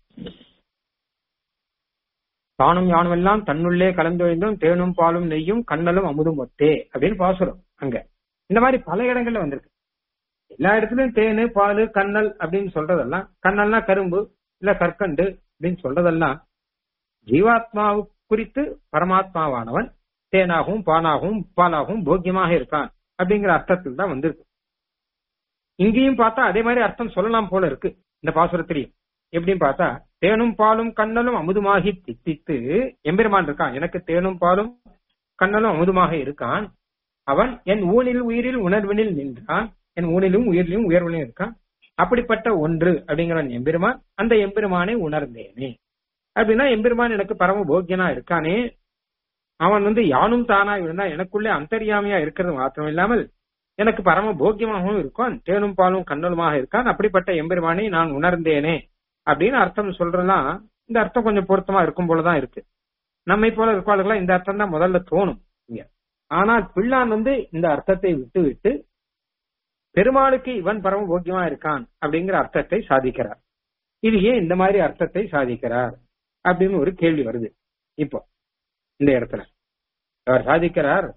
தானும் யானும் எல்லாம் தன்னுள்ளே கலந்தொழிந்தும் தேனும் பாலும் நெய்யும் கண்ணலும் அமுதும் ஒத்தே அப்படின்னு பாசுரம் அங்க இந்த மாதிரி பல இடங்கள்ல வந்திருக்கு எல்லா இடத்துலயும் தேனு பால் கண்ணல் அப்படின்னு சொல்றதெல்லாம் கண்ணல்னா கரும்பு இல்ல கற்கண்டு அப்படின்னு சொல்றதெல்லாம் ஜீவாத்மாவு குறித்து பரமாத்மாவானவன் தேனாகவும் பானாகவும் பாலாகவும் போக்கியமாக இருக்கான் அப்படிங்கிற அர்த்தத்தில் தான் வந்திருக்கு இங்கேயும் பார்த்தா அதே மாதிரி அர்த்தம் சொல்லலாம் போல இருக்கு இந்த பாசுரத்திலையும் எப்படின்னு பார்த்தா தேனும் பாலும் கண்ணலும் அமுதுமாகி தித்தித்து எம்பெருமான் இருக்கான் எனக்கு தேனும் பாலும் கண்ணலும் அமுதுமாக இருக்கான் அவன் என் ஊனில் உயிரில் உணர்வினில் நின்றான் என் ஊனிலும் உயிரிலும் உயர்விலும் இருக்கான் அப்படிப்பட்ட ஒன்று அப்படிங்கிறவன் எம்பெருமான் அந்த எம்பெருமானை உணர்ந்தேனே அப்படின்னா எம்பெருமான் எனக்கு பரம போக்கியனா இருக்கானே அவன் வந்து யானும் தானா இருந்தா எனக்குள்ளே அந்தரியாமையா இருக்கிறது மாத்திரம் இல்லாமல் எனக்கு பரம போக்கியமாகவும் இருக்கான் தேனும் பாலும் கண்ணலுமாக இருக்கான் அப்படிப்பட்ட எம்பெருமானை நான் உணர்ந்தேனே அப்படின்னு அர்த்தம் சொல்றலாம் இந்த அர்த்தம் கொஞ்சம் பொருத்தமா இருக்கும் போலதான் இருக்கு நம்மை போல இருப்பாளர்களா இந்த அர்த்தம் தான் முதல்ல தோணும் இங்க ஆனால் பிள்ளான் வந்து இந்த அர்த்தத்தை விட்டு விட்டு பெருமாளுக்கு இவன் பரம போக்கியமா இருக்கான் அப்படிங்கிற அர்த்தத்தை சாதிக்கிறார் இது ஏன் இந்த மாதிரி அர்த்தத்தை சாதிக்கிறார் அப்படின்னு ஒரு கேள்வி வருது இப்போ இந்த இடத்துல அவர் சாதிக்கிறார்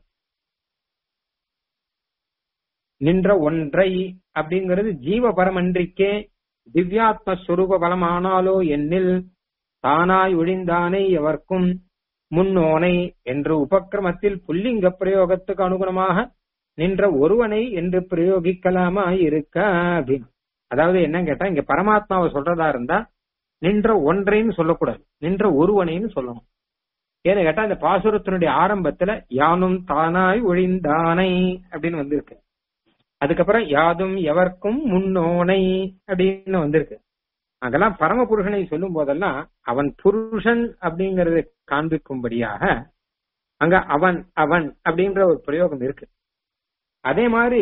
நின்ற ஒன்றை அப்படிங்கிறது ஜீவ பரமன்றிக்கே திவ்யாத்ம ஸ்வரூப பலமானாலோ என்னில் தானாய் ஒழிந்தானை எவர்க்கும் முன்னோனை என்று உபக்கிரமத்தில் புல்லிங்க பிரயோகத்துக்கு அனுகுணமாக நின்ற ஒருவனை என்று பிரயோகிக்கலாமா இருக்க அப்படின்னு அதாவது என்ன கேட்டா இங்க பரமாத்மாவை சொல்றதா இருந்தா நின்ற ஒன்றைன்னு சொல்லக்கூடாது நின்ற ஒருவனைன்னு சொல்லணும் ஏன்னு கேட்டா இந்த பாசுரத்தினுடைய ஆரம்பத்துல யானும் தானாய் ஒழிந்தானை அப்படின்னு வந்திருக்கு அதுக்கப்புறம் யாதும் எவர்க்கும் முன்னோனை அப்படின்னு வந்திருக்கு அங்கெல்லாம் பரமபுருஷனை சொல்லும் போதெல்லாம் அவன் புருஷன் அப்படிங்கறத காண்பிக்கும்படியாக அங்க அவன் அவன் அப்படின்ற ஒரு பிரயோகம் இருக்கு அதே மாதிரி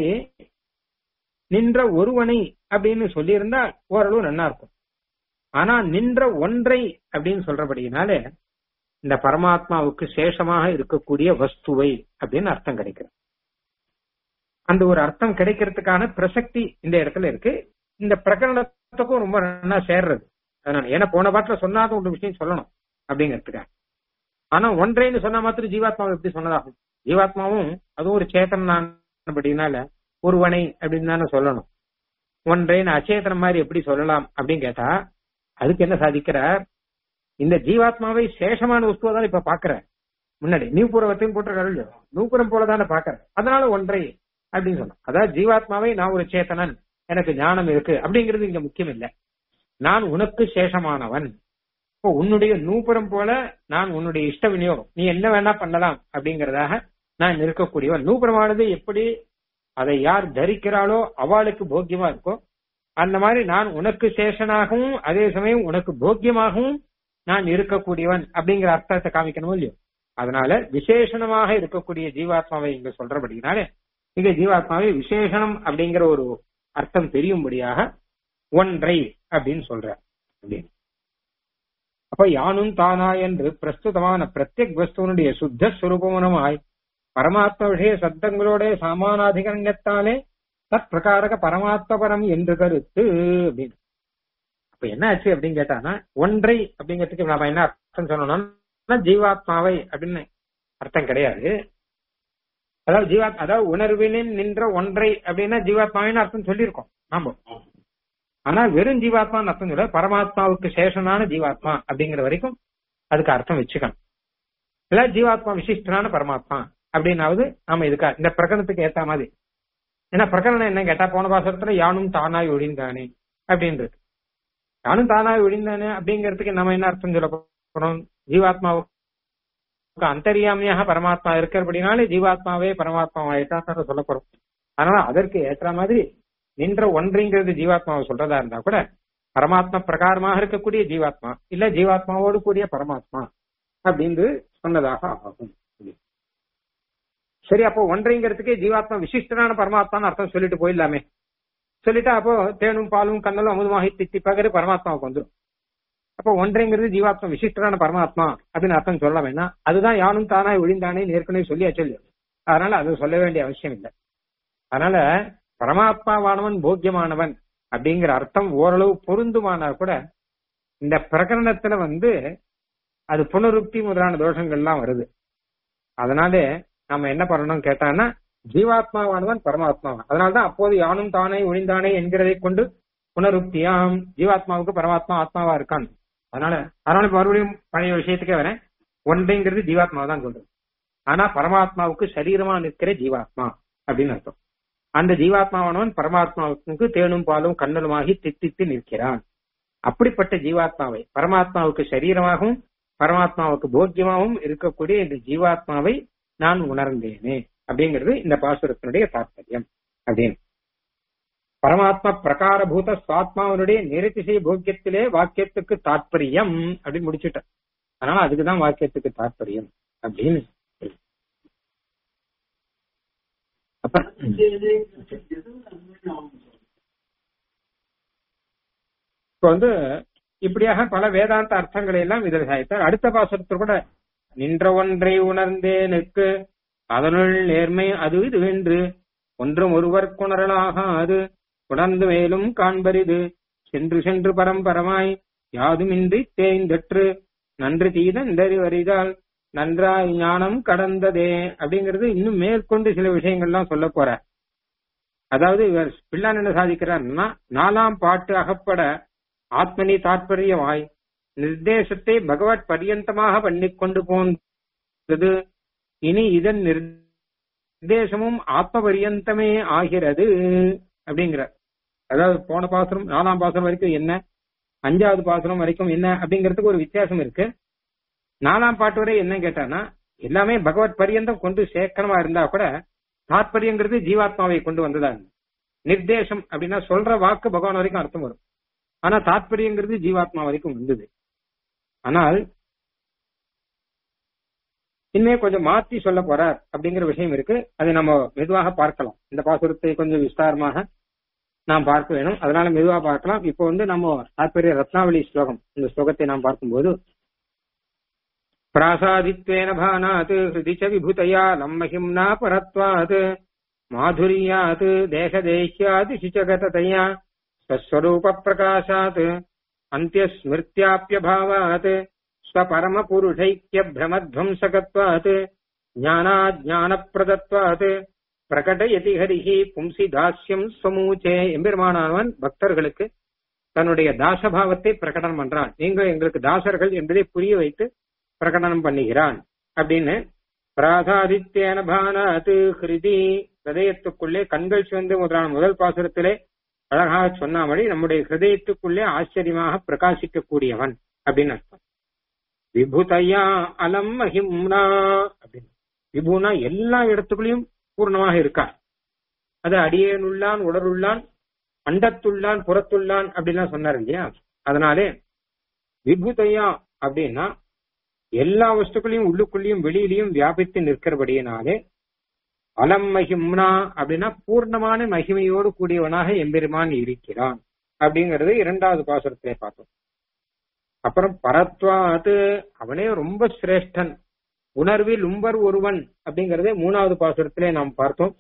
நின்ற ஒருவனை அப்படின்னு சொல்லியிருந்தா ஓரளவு நல்லா இருக்கும் ஆனா நின்ற ஒன்றை அப்படின்னு சொல்றபடியினாலே இந்த பரமாத்மாவுக்கு சேஷமாக இருக்கக்கூடிய வஸ்துவை அப்படின்னு அர்த்தம் கிடைக்கிறது அந்த ஒரு அர்த்தம் கிடைக்கிறதுக்கான பிரசக்தி இந்த இடத்துல இருக்கு இந்த பிரகரணத்துக்கும் ரொம்ப நல்லா சேர்றது அதனால ஏன்னா போன பாட்டுல சொன்னாத ஒரு விஷயம் சொல்லணும் அப்படிங்கிறதுக்காக ஆனா ஒன்றைன்னு சொன்னா மாத்திரம் ஜீவாத்மாவை எப்படி சொன்னதாகும் ஜீவாத்மாவும் அதுவும் ஒரு சேத்தனானபடினால ஒருவனை அப்படின்னு தானே சொல்லணும் ஒன்றைன்னு அச்சேதனம் மாதிரி எப்படி சொல்லலாம் அப்படின்னு கேட்டா அதுக்கு என்ன சாதிக்கிறார் இந்த ஜீவாத்மாவை சேஷமான வஸ்துவை தான் இப்ப பாக்குற முன்னாடி நீபுரவத்தையும் போட்டிருக்காரு நூப்புரம் போலதானே பாக்குற அதனால ஒன்றை அப்படின்னு சொன்னோம் அதாவது ஜீவாத்மாவை நான் ஒரு சேத்தனன் எனக்கு ஞானம் இருக்கு அப்படிங்கிறது இங்க முக்கியம் இல்லை நான் உனக்கு சேஷமானவன் இப்போ உன்னுடைய நூப்புறம் போல நான் உன்னுடைய இஷ்ட விநியோகம் நீ என்ன வேணா பண்ணலாம் அப்படிங்கறதாக நான் இருக்கக்கூடியவன் நூப்புறமானது எப்படி அதை யார் தரிக்கிறாளோ அவளுக்கு போக்கியமா இருக்கோ அந்த மாதிரி நான் உனக்கு சேஷனாகவும் அதே சமயம் உனக்கு போக்கியமாகவும் நான் இருக்கக்கூடியவன் அப்படிங்கிற அர்த்தத்தை காமிக்கணும் இல்லையோ அதனால விசேஷணமாக இருக்கக்கூடிய ஜீவாத்மாவை இங்க சொல்றபடினாலே இங்க ஜீவாத்மாவை விசேஷனம் அப்படிங்கிற ஒரு அர்த்தம் தெரியும்படியாக ஒன்றை அப்படின்னு சொல்ற அப்படின்னு அப்ப யானும் தானா என்று பிரஸ்துதமான பிரத்யக் வஸ்துவனுடைய சுத்த சுரூபமாய் பரமாத்ம விஷய சத்தங்களோட சமானாதிகரண்யத்தாலே தத் பிரகாரக பரமாத்மபரம் என்று கருத்து அப்படின்னு அப்ப என்ன ஆச்சு அப்படின்னு கேட்டானா ஒன்றை அப்படிங்கிறதுக்கு நாம என்ன அர்த்தம் சொன்னோம்னா ஜீவாத்மாவை அப்படின்னு அர்த்தம் கிடையாது அதாவது ஜீவா அதாவது உணர்வினின் நின்ற ஒன்றை அப்படின்னா ஜீவாத்மாவின்னு அர்த்தம் சொல்லியிருக்கோம் நாம ஆனா வெறும் ஜீவாத்மான்னு அர்த்தம் சொல்ல பரமாத்மாவுக்கு சேஷனான ஜீவாத்மா அப்படிங்கிற வரைக்கும் அதுக்கு அர்த்தம் வச்சுக்கணும் இல்ல ஜீவாத்மா விசிஷ்டனான பரமாத்மா அப்படின்னாவது நாம இதுக்கா இந்த பிரகடனத்துக்கு ஏத்த மாதிரி ஏன்னா பிரகடனம் என்ன கேட்டா போன பாசத்துல யானும் தானாய் ஒழிந்தானே அப்படின்றது யானும் தானாய் ஒழிந்தானே அப்படிங்கிறதுக்கு நம்ம என்ன அர்த்தம் சொல்ல போறோம் ஜீவாத்மாவுக்கு அந்தரியாமியாக பரமாத்மா இருக்கிறபடினாலே ஜீவாத்மாவே பரமாத்மாவாயிட்டான் சொல்ல போறோம் அதனால அதற்கு ஏற்ற மாதிரி நின்ற ஒன்றுங்கிறது ஜீவாத்மாவை சொல்றதா இருந்தா கூட பரமாத்மா பிரகாரமாக இருக்கக்கூடிய ஜீவாத்மா இல்ல ஜீவாத்மாவோடு கூடிய பரமாத்மா அப்படின்னு சொன்னதாக ஆகும் சரி அப்போ ஒன்றைங்கிறதுக்கே ஜீவாத்மா விசிஷ்டனான பரமாத்மான்னு அர்த்தம் சொல்லிட்டு போயிடலாமே சொல்லிட்டா அப்போ தேனும் பாலும் கண்ணலும் அமுதமாகி தித்தி பகரு பரமாத்மாவுக்கு வந்துடும் அப்போ ஒன்றைங்கிறது ஜீவாத்மா விசிஷ்டனான பரமாத்மா அப்படின்னு அர்த்தம் சொல்ல வேணாம் அதுதான் யானும் தானாய் ஒழிந்தானே ஏற்கனவே சொல்லியா சொல்லு அதனால அது சொல்ல வேண்டிய அவசியம் இல்லை அதனால பரமாத்மாவானவன் போக்கியமானவன் அப்படிங்கிற அர்த்தம் ஓரளவு பொருந்துமானா கூட இந்த பிரகரணத்துல வந்து அது புனருக்தி முதலான தோஷங்கள்லாம் வருது அதனால நம்ம என்ன பண்ணணும் கேட்டான்னா ஜீவாத்மாவானவன் பரமாத்மாவன் அதனால்தான் அப்போது யானும் தானே ஒழிந்தானே என்கிறதை கொண்டு புனருக்தியாம் ஜீவாத்மாவுக்கு பரமாத்மா ஆத்மாவா இருக்கான் அதனால அதனால மறுபடியும் பழைய விஷயத்துக்கே வரேன் ஒன்றைங்கிறது ஜீவாத்மாவை தான் சொல்றது ஆனா பரமாத்மாவுக்கு சரீரமா நிற்கிற ஜீவாத்மா அப்படின்னு அர்த்தம் அந்த ஜீவாத்மாவானவன் பரமாத்மாவுக்கு தேனும் பாலும் கண்ணலுமாகி தித்தித்து நிற்கிறான் அப்படிப்பட்ட ஜீவாத்மாவை பரமாத்மாவுக்கு சரீரமாகவும் பரமாத்மாவுக்கு போக்கியமாகவும் இருக்கக்கூடிய இந்த ஜீவாத்மாவை நான் உணர்ந்தேனே அப்படிங்கிறது இந்த பாசுரத்தினுடைய தாற்பயம் அப்படின்னு பரமாத்மா பிரகாரபூத சுவாத்மாவனுடைய நிரதிசை போக்கியத்திலே வாக்கியத்துக்கு தாற்பயம் அப்படின்னு முடிச்சுட்டேன் அதனால அதுக்குதான் வாக்கியத்துக்கு தாற்பயம் அப்படின்னு அப்ப இப்ப வந்து இப்படியாக பல வேதாந்த அர்த்தங்களை எல்லாம் இதில் சாய்த்தார் அடுத்த பாசுரத்தில் கூட நின்ற ஒன்றை உணர்ந்தேனுக்கு அதனுள் நேர்மை அது இதுவென்று ஒன்றும் ஒருவர்க்குணரலாக அது உணர்ந்து மேலும் காண்பரிது சென்று சென்று பரம்பரமாய் யாதுமின்றி தேய்ந்தற்று நன்று தீதந்தறி வரிதால் நன்றாய் ஞானம் கடந்ததே அப்படிங்கிறது இன்னும் மேற்கொண்டு சில விஷயங்கள்லாம் சொல்ல போற அதாவது இவர் பிள்ளான் என்ன சாதிக்கிறார்னா நாலாம் பாட்டு அகப்பட ஆத்மனி தாற்பயமாய் நிர்தேசத்தை பகவத் பரியந்தமாக பண்ணிக் கொண்டு போன்றது இனி இதன் நிர்தேசமும் ஆத்ம பரியந்தமே ஆகிறது அப்படிங்கிறார் அதாவது போன பாசனம் நாலாம் பாசனம் வரைக்கும் என்ன அஞ்சாவது பாசனம் வரைக்கும் என்ன அப்படிங்கிறதுக்கு ஒரு வித்தியாசம் இருக்கு நாலாம் பாட்டு வரை என்ன கேட்டானா எல்லாமே பகவத் பரியந்தம் கொண்டு சேர்க்கணமா இருந்தா கூட தாற்பயங்கிறது ஜீவாத்மாவை கொண்டு வந்ததா நிர்தேசம் அப்படின்னா சொல்ற வாக்கு பகவான் வரைக்கும் அர்த்தம் வரும் ஆனா தாற்பயங்கிறது ஜீவாத்மா வரைக்கும் வந்தது ஆனால் இனிமே கொஞ்சம் மாத்தி சொல்ல போறார் அப்படிங்கிற விஷயம் இருக்கு அதை நம்ம மெதுவாக பார்க்கலாம் இந்த பாசுரத்தை கொஞ்சம் விஸ்தாரமாக நாம் பார்க்க வேணும் அதனால மெதுவா பார்க்கலாம் இப்போ வந்து நம்ம தாற்பரிய ரத்னாவளி ஸ்லோகம் இந்த ஸ்லோகத்தை நாம் பார்க்கும்போது பிராசாதித்வேன பானாத் ஹிருதி ச விபூதயா லம்மஹிம்னா பரத்வாத் மாதுரியாத் தேகதேஹ்யாத் சிச்சகதயா ஸ்வஸ்வரூப பிரகாசாத் அந்தியஸ்மிருத்யாப்யபாவாத் ஸ்வபரமபுருஷைக்கிய பிரமத்வம்சகத்வாத் ஞானாஜானப்பிரதத்வாத் பிரகடயதி ஹரிஹி பும்சி தாஸ்யம் ஸ்வமூச்சே எம்பெருமானவன் பக்தர்களுக்கு தன்னுடைய தாசபாவத்தை பிரகடனம் பண்றான் நீங்கள் எங்களுக்கு தாசர்கள் என்பதை புரிய வைத்து பிரகடனம் பண்ணுகிறான் அப்படின்னு பிராதாதித்யன பானாத் ஹிருதி ஹிருதயத்துக்குள்ளே கண்கள் சிவந்து முதலான முதல் பாசுரத்திலே அழகாக சொன்னாமடி நம்முடைய ஹிருதயத்துக்குள்ளே ஆச்சரியமாக பிரகாசிக்க கூடியவன் அப்படின்னு அர்த்தம் விபுதையா அலம் மஹிம்னா அப்படின்னு விபுனா எல்லா இடத்துக்குள்ளயும் பூர்ணமாக இருக்கார் அது அடியேனுள்ளான் உடலுள்ளான் அண்டத்துள்ளான் புறத்துள்ளான் அப்படின்லாம் சொன்னார் இல்லையா அதனாலே விபுதையா அப்படின்னா எல்லா வஸ்துக்களையும் உள்ளுக்குள்ளேயும் வெளியிலையும் வியாபித்து நிற்கிறபடியினாலே அலம் மகிம்னா அப்படின்னா பூர்ணமான மகிமையோடு கூடியவனாக எம்பெருமான் இருக்கிறான் அப்படிங்கறது இரண்டாவது பாசுரத்திலே பார்த்தோம் அப்புறம் பரத்வாது அவனே ரொம்ப சிரேஷ்டன் உணர்வில் உம்பர் ஒருவன் அப்படிங்கறதே மூணாவது பாசுரத்திலே நாம் பார்த்தோம்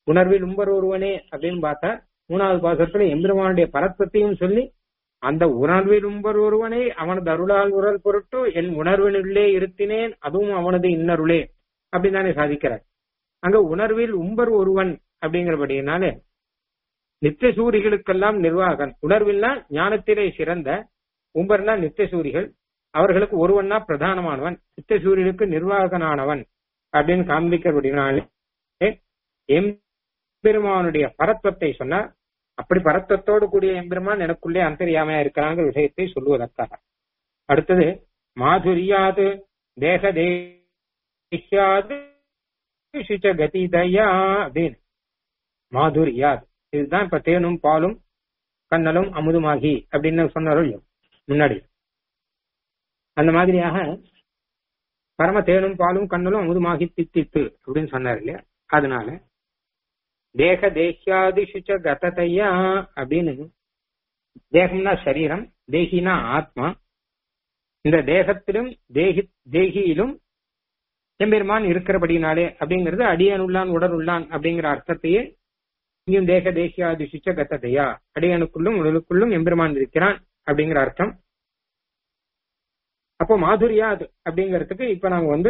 உணர்வில் உம்பர் ஒருவனே அப்படின்னு பார்த்தா மூணாவது பாசத்துல எம்பெருமானுடைய பரத்வத்தையும் சொல்லி அந்த உணர்வில் உம்பர் ஒருவனை அவனது அருளால் உரல் பொருட்டு என் உணர்வினுள்ளே இருத்தினேன் அதுவும் அவனது இன்னருளே அப்படின்னு தானே சாதிக்கிறார் அங்க உணர்வில் உம்பர் ஒருவன் அப்படிங்கிறபடினாலே நித்திய சூரிகளுக்கெல்லாம் நிர்வாகன் உணர்வில்னா ஞானத்திலே சிறந்த உம்பர்னா நித்திய சூரிகள் அவர்களுக்கு ஒருவன்னா பிரதானமானவன் நித்திய சூரியனுக்கு நிர்வாகனானவன் அப்படின்னு காண்பிக்கிறபடினாலே எம்பெருமானுடைய பரத்வத்தை சொன்னார் அப்படி பரத்வத்தோடு கூடிய எம்பெருமான் எனக்குள்ளே அந்தரியாமையா இருக்கிறாங்கிற விஷயத்தை சொல்லுவதற்காக அடுத்தது மாதுரியாது தேக தேசியாது சுச்ச கதிதயா அப்படின்னு மாதுரியாத் இதுதான் இப்ப தேனும் பாலும் கண்ணலும் அமுதுமாகி அப்படின்னு சொன்னாரோ இல்லையோ முன்னாடி அந்த மாதிரியாக பரம தேனும் பாலும் கண்ணலும் அமுதுமாகி தித்தித்து அப்படின்னு சொன்னார் இல்லையா அதனால தேக தேசியாதிஷுச்ச கததையா அப்படின்னு தேகம்னா சரீரம் தேகினா ஆத்மா இந்த தேகத்திலும் தேகி தேகியிலும் எம்பெருமான் இருக்கிறபடினாலே அப்படிங்கிறது அடியனுள்ளான் உடல் உள்ளான் அப்படிங்கிற அர்த்தத்தையே இங்கேயும் தேக தேசியாதிஷுச்ச கத்ததையா அடியனுக்குள்ளும் உடலுக்குள்ளும் எம்பெருமான் இருக்கிறான் அப்படிங்கிற அர்த்தம் அப்போ மாதுரியாது அப்படிங்கிறதுக்கு இப்ப நாங்க வந்து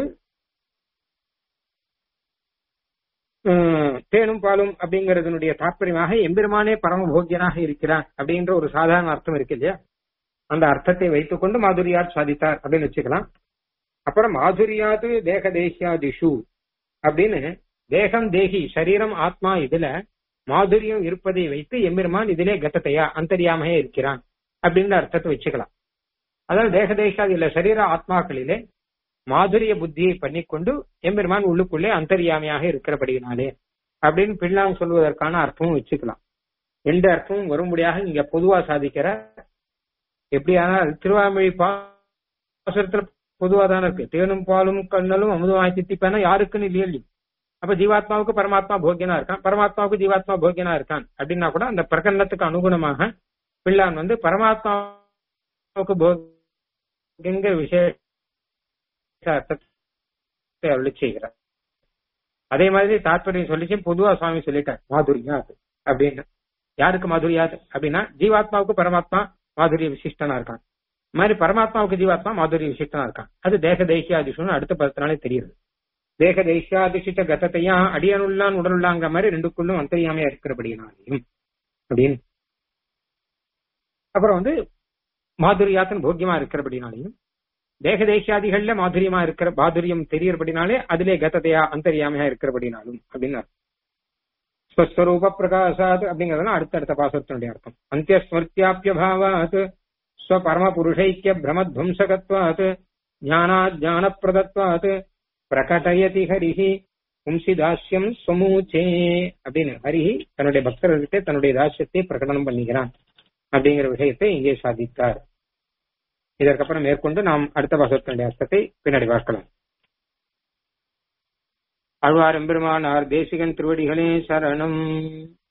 தேனும் பாலும் அப்படிங்கறதனுடைய தாற்பயமாக எம்பெருமானே பரமபோக்கியனாக இருக்கிறான் அப்படின்ற ஒரு சாதாரண அர்த்தம் இருக்கு இல்லையா அந்த அர்த்தத்தை வைத்துக்கொண்டு மாதுரியாத் சாதித்தார் அப்படின்னு வச்சுக்கலாம் அப்புறம் மாதுரியாது தேக தேசியாதிஷு அப்படின்னு தேகம் தேகி சரீரம் ஆத்மா இதுல மாதுரியம் இருப்பதை வைத்து எம்பெருமான் இதிலே கத்தத்தையா அந்தரியாமையே இருக்கிறான் அப்படின்ற அர்த்தத்தை வச்சுக்கலாம் அதாவது தேக தேசாதி இல்ல சரீர ஆத்மாக்களிலே மாதுரிய புத்தியை பண்ணிக்கொண்டு எம்பெருமான் உள்ளுக்குள்ளே அந்தரியாமையாக இருக்கிறபடியினாலே அப்படின்னு பிள்ளாங் சொல்வதற்கான அர்த்தமும் வச்சுக்கலாம் எந்த அர்த்தமும் வரும்படியாக இங்க பொதுவா சாதிக்கிற எப்படியானால் திருவாமொழி பாசுரத்துல பொதுவா தானே இருக்கு தேனும் பாலும் கண்ணலும் அமுதமாய் தித்திப்பானா யாருக்குன்னு இல்லையா இல்லையா அப்ப ஜீவாத்மாவுக்கு பரமாத்மா போக்கியனா இருக்கான் பரமாத்மாவுக்கு ஜீவாத்மா போக்கியனா இருக்கான் அப்படின்னா கூட அந்த பிரகடனத்துக்கு அனுகுணமாக பிள்ளான் வந்து பரமாத்மாவுக்கு போகிங்கிற விசேஷ அர்த்தத்தை அருளி செய்கிறார் அதே மாதிரி தாற்பயம் சொல்லிச்சு பொதுவா சுவாமி சொல்லிட்டார் மாதுரியா அது அப்படின்னு யாருக்கு மாதுரியாது அப்படின்னா ஜீவாத்மாவுக்கு பரமாத்மா மாதுரிய விசிஷ்டனா இருக்கான் இந்த மாதிரி பரமாத்மாவுக்கு ஜீவாத்மா மாதுரிய விசிஷ்டனா இருக்கான் அது தேக தேசியாதிஷம்னு அடுத்த பதத்தினாலே தெரியுது தேக தேசியாதிஷித்த கதத்தையா அடியனுள்ளான் உடலுள்ளாங்கிற மாதிரி ரெண்டுக்குள்ளும் அந்தரியாமையா இருக்கிறபடினாலையும் அப்படின்னு அப்புறம் வந்து மாதுரியாத்தன் போக்கியமா இருக்கிறபடினாலையும் தேக தேசியாதிகள்ல மாதுரியமா இருக்கிற மாதுரியம் தெரியறபடினாலே அதிலே கததையா அந்தரியாமையா இருக்கிறபடினாலும் அப்படின்னு ஸ்வஸ்வரூப பிரகாசாத் அப்படிங்கறதுலாம் அடுத்தடுத்த பாசத்தினுடைய அர்த்தம் அந்திய ஸ்மிருத்தியாபியபாவாத் ஸ்வ பரம புருஷைக்கிய பிரமத்வம்சகத்வாத் ஞானாத் ஞான பிரதத்வாத் பிரகடயதி ஹரிஹி பும்சி தாஸ்யம் ஸ்வமூச்சே அப்படின்னு ஹரிஹி தன்னுடைய பக்தர்கிட்ட தன்னுடைய தாஸ்யத்தை பிரகடனம் பண்ணிக்கிறான் அப்படிங்கிற விஷயத்தை இங்கே சாதித்தார் இதற்கப்புறம் மேற்கொண்டு நாம் அடுத்த பாசத்தினுடைய அர்த்தத்தை பின்னாடி பார்க்கலாம் ஆழ்வார் எம்பெருமானார் தேசிகன் திருவடிகளே சரணம்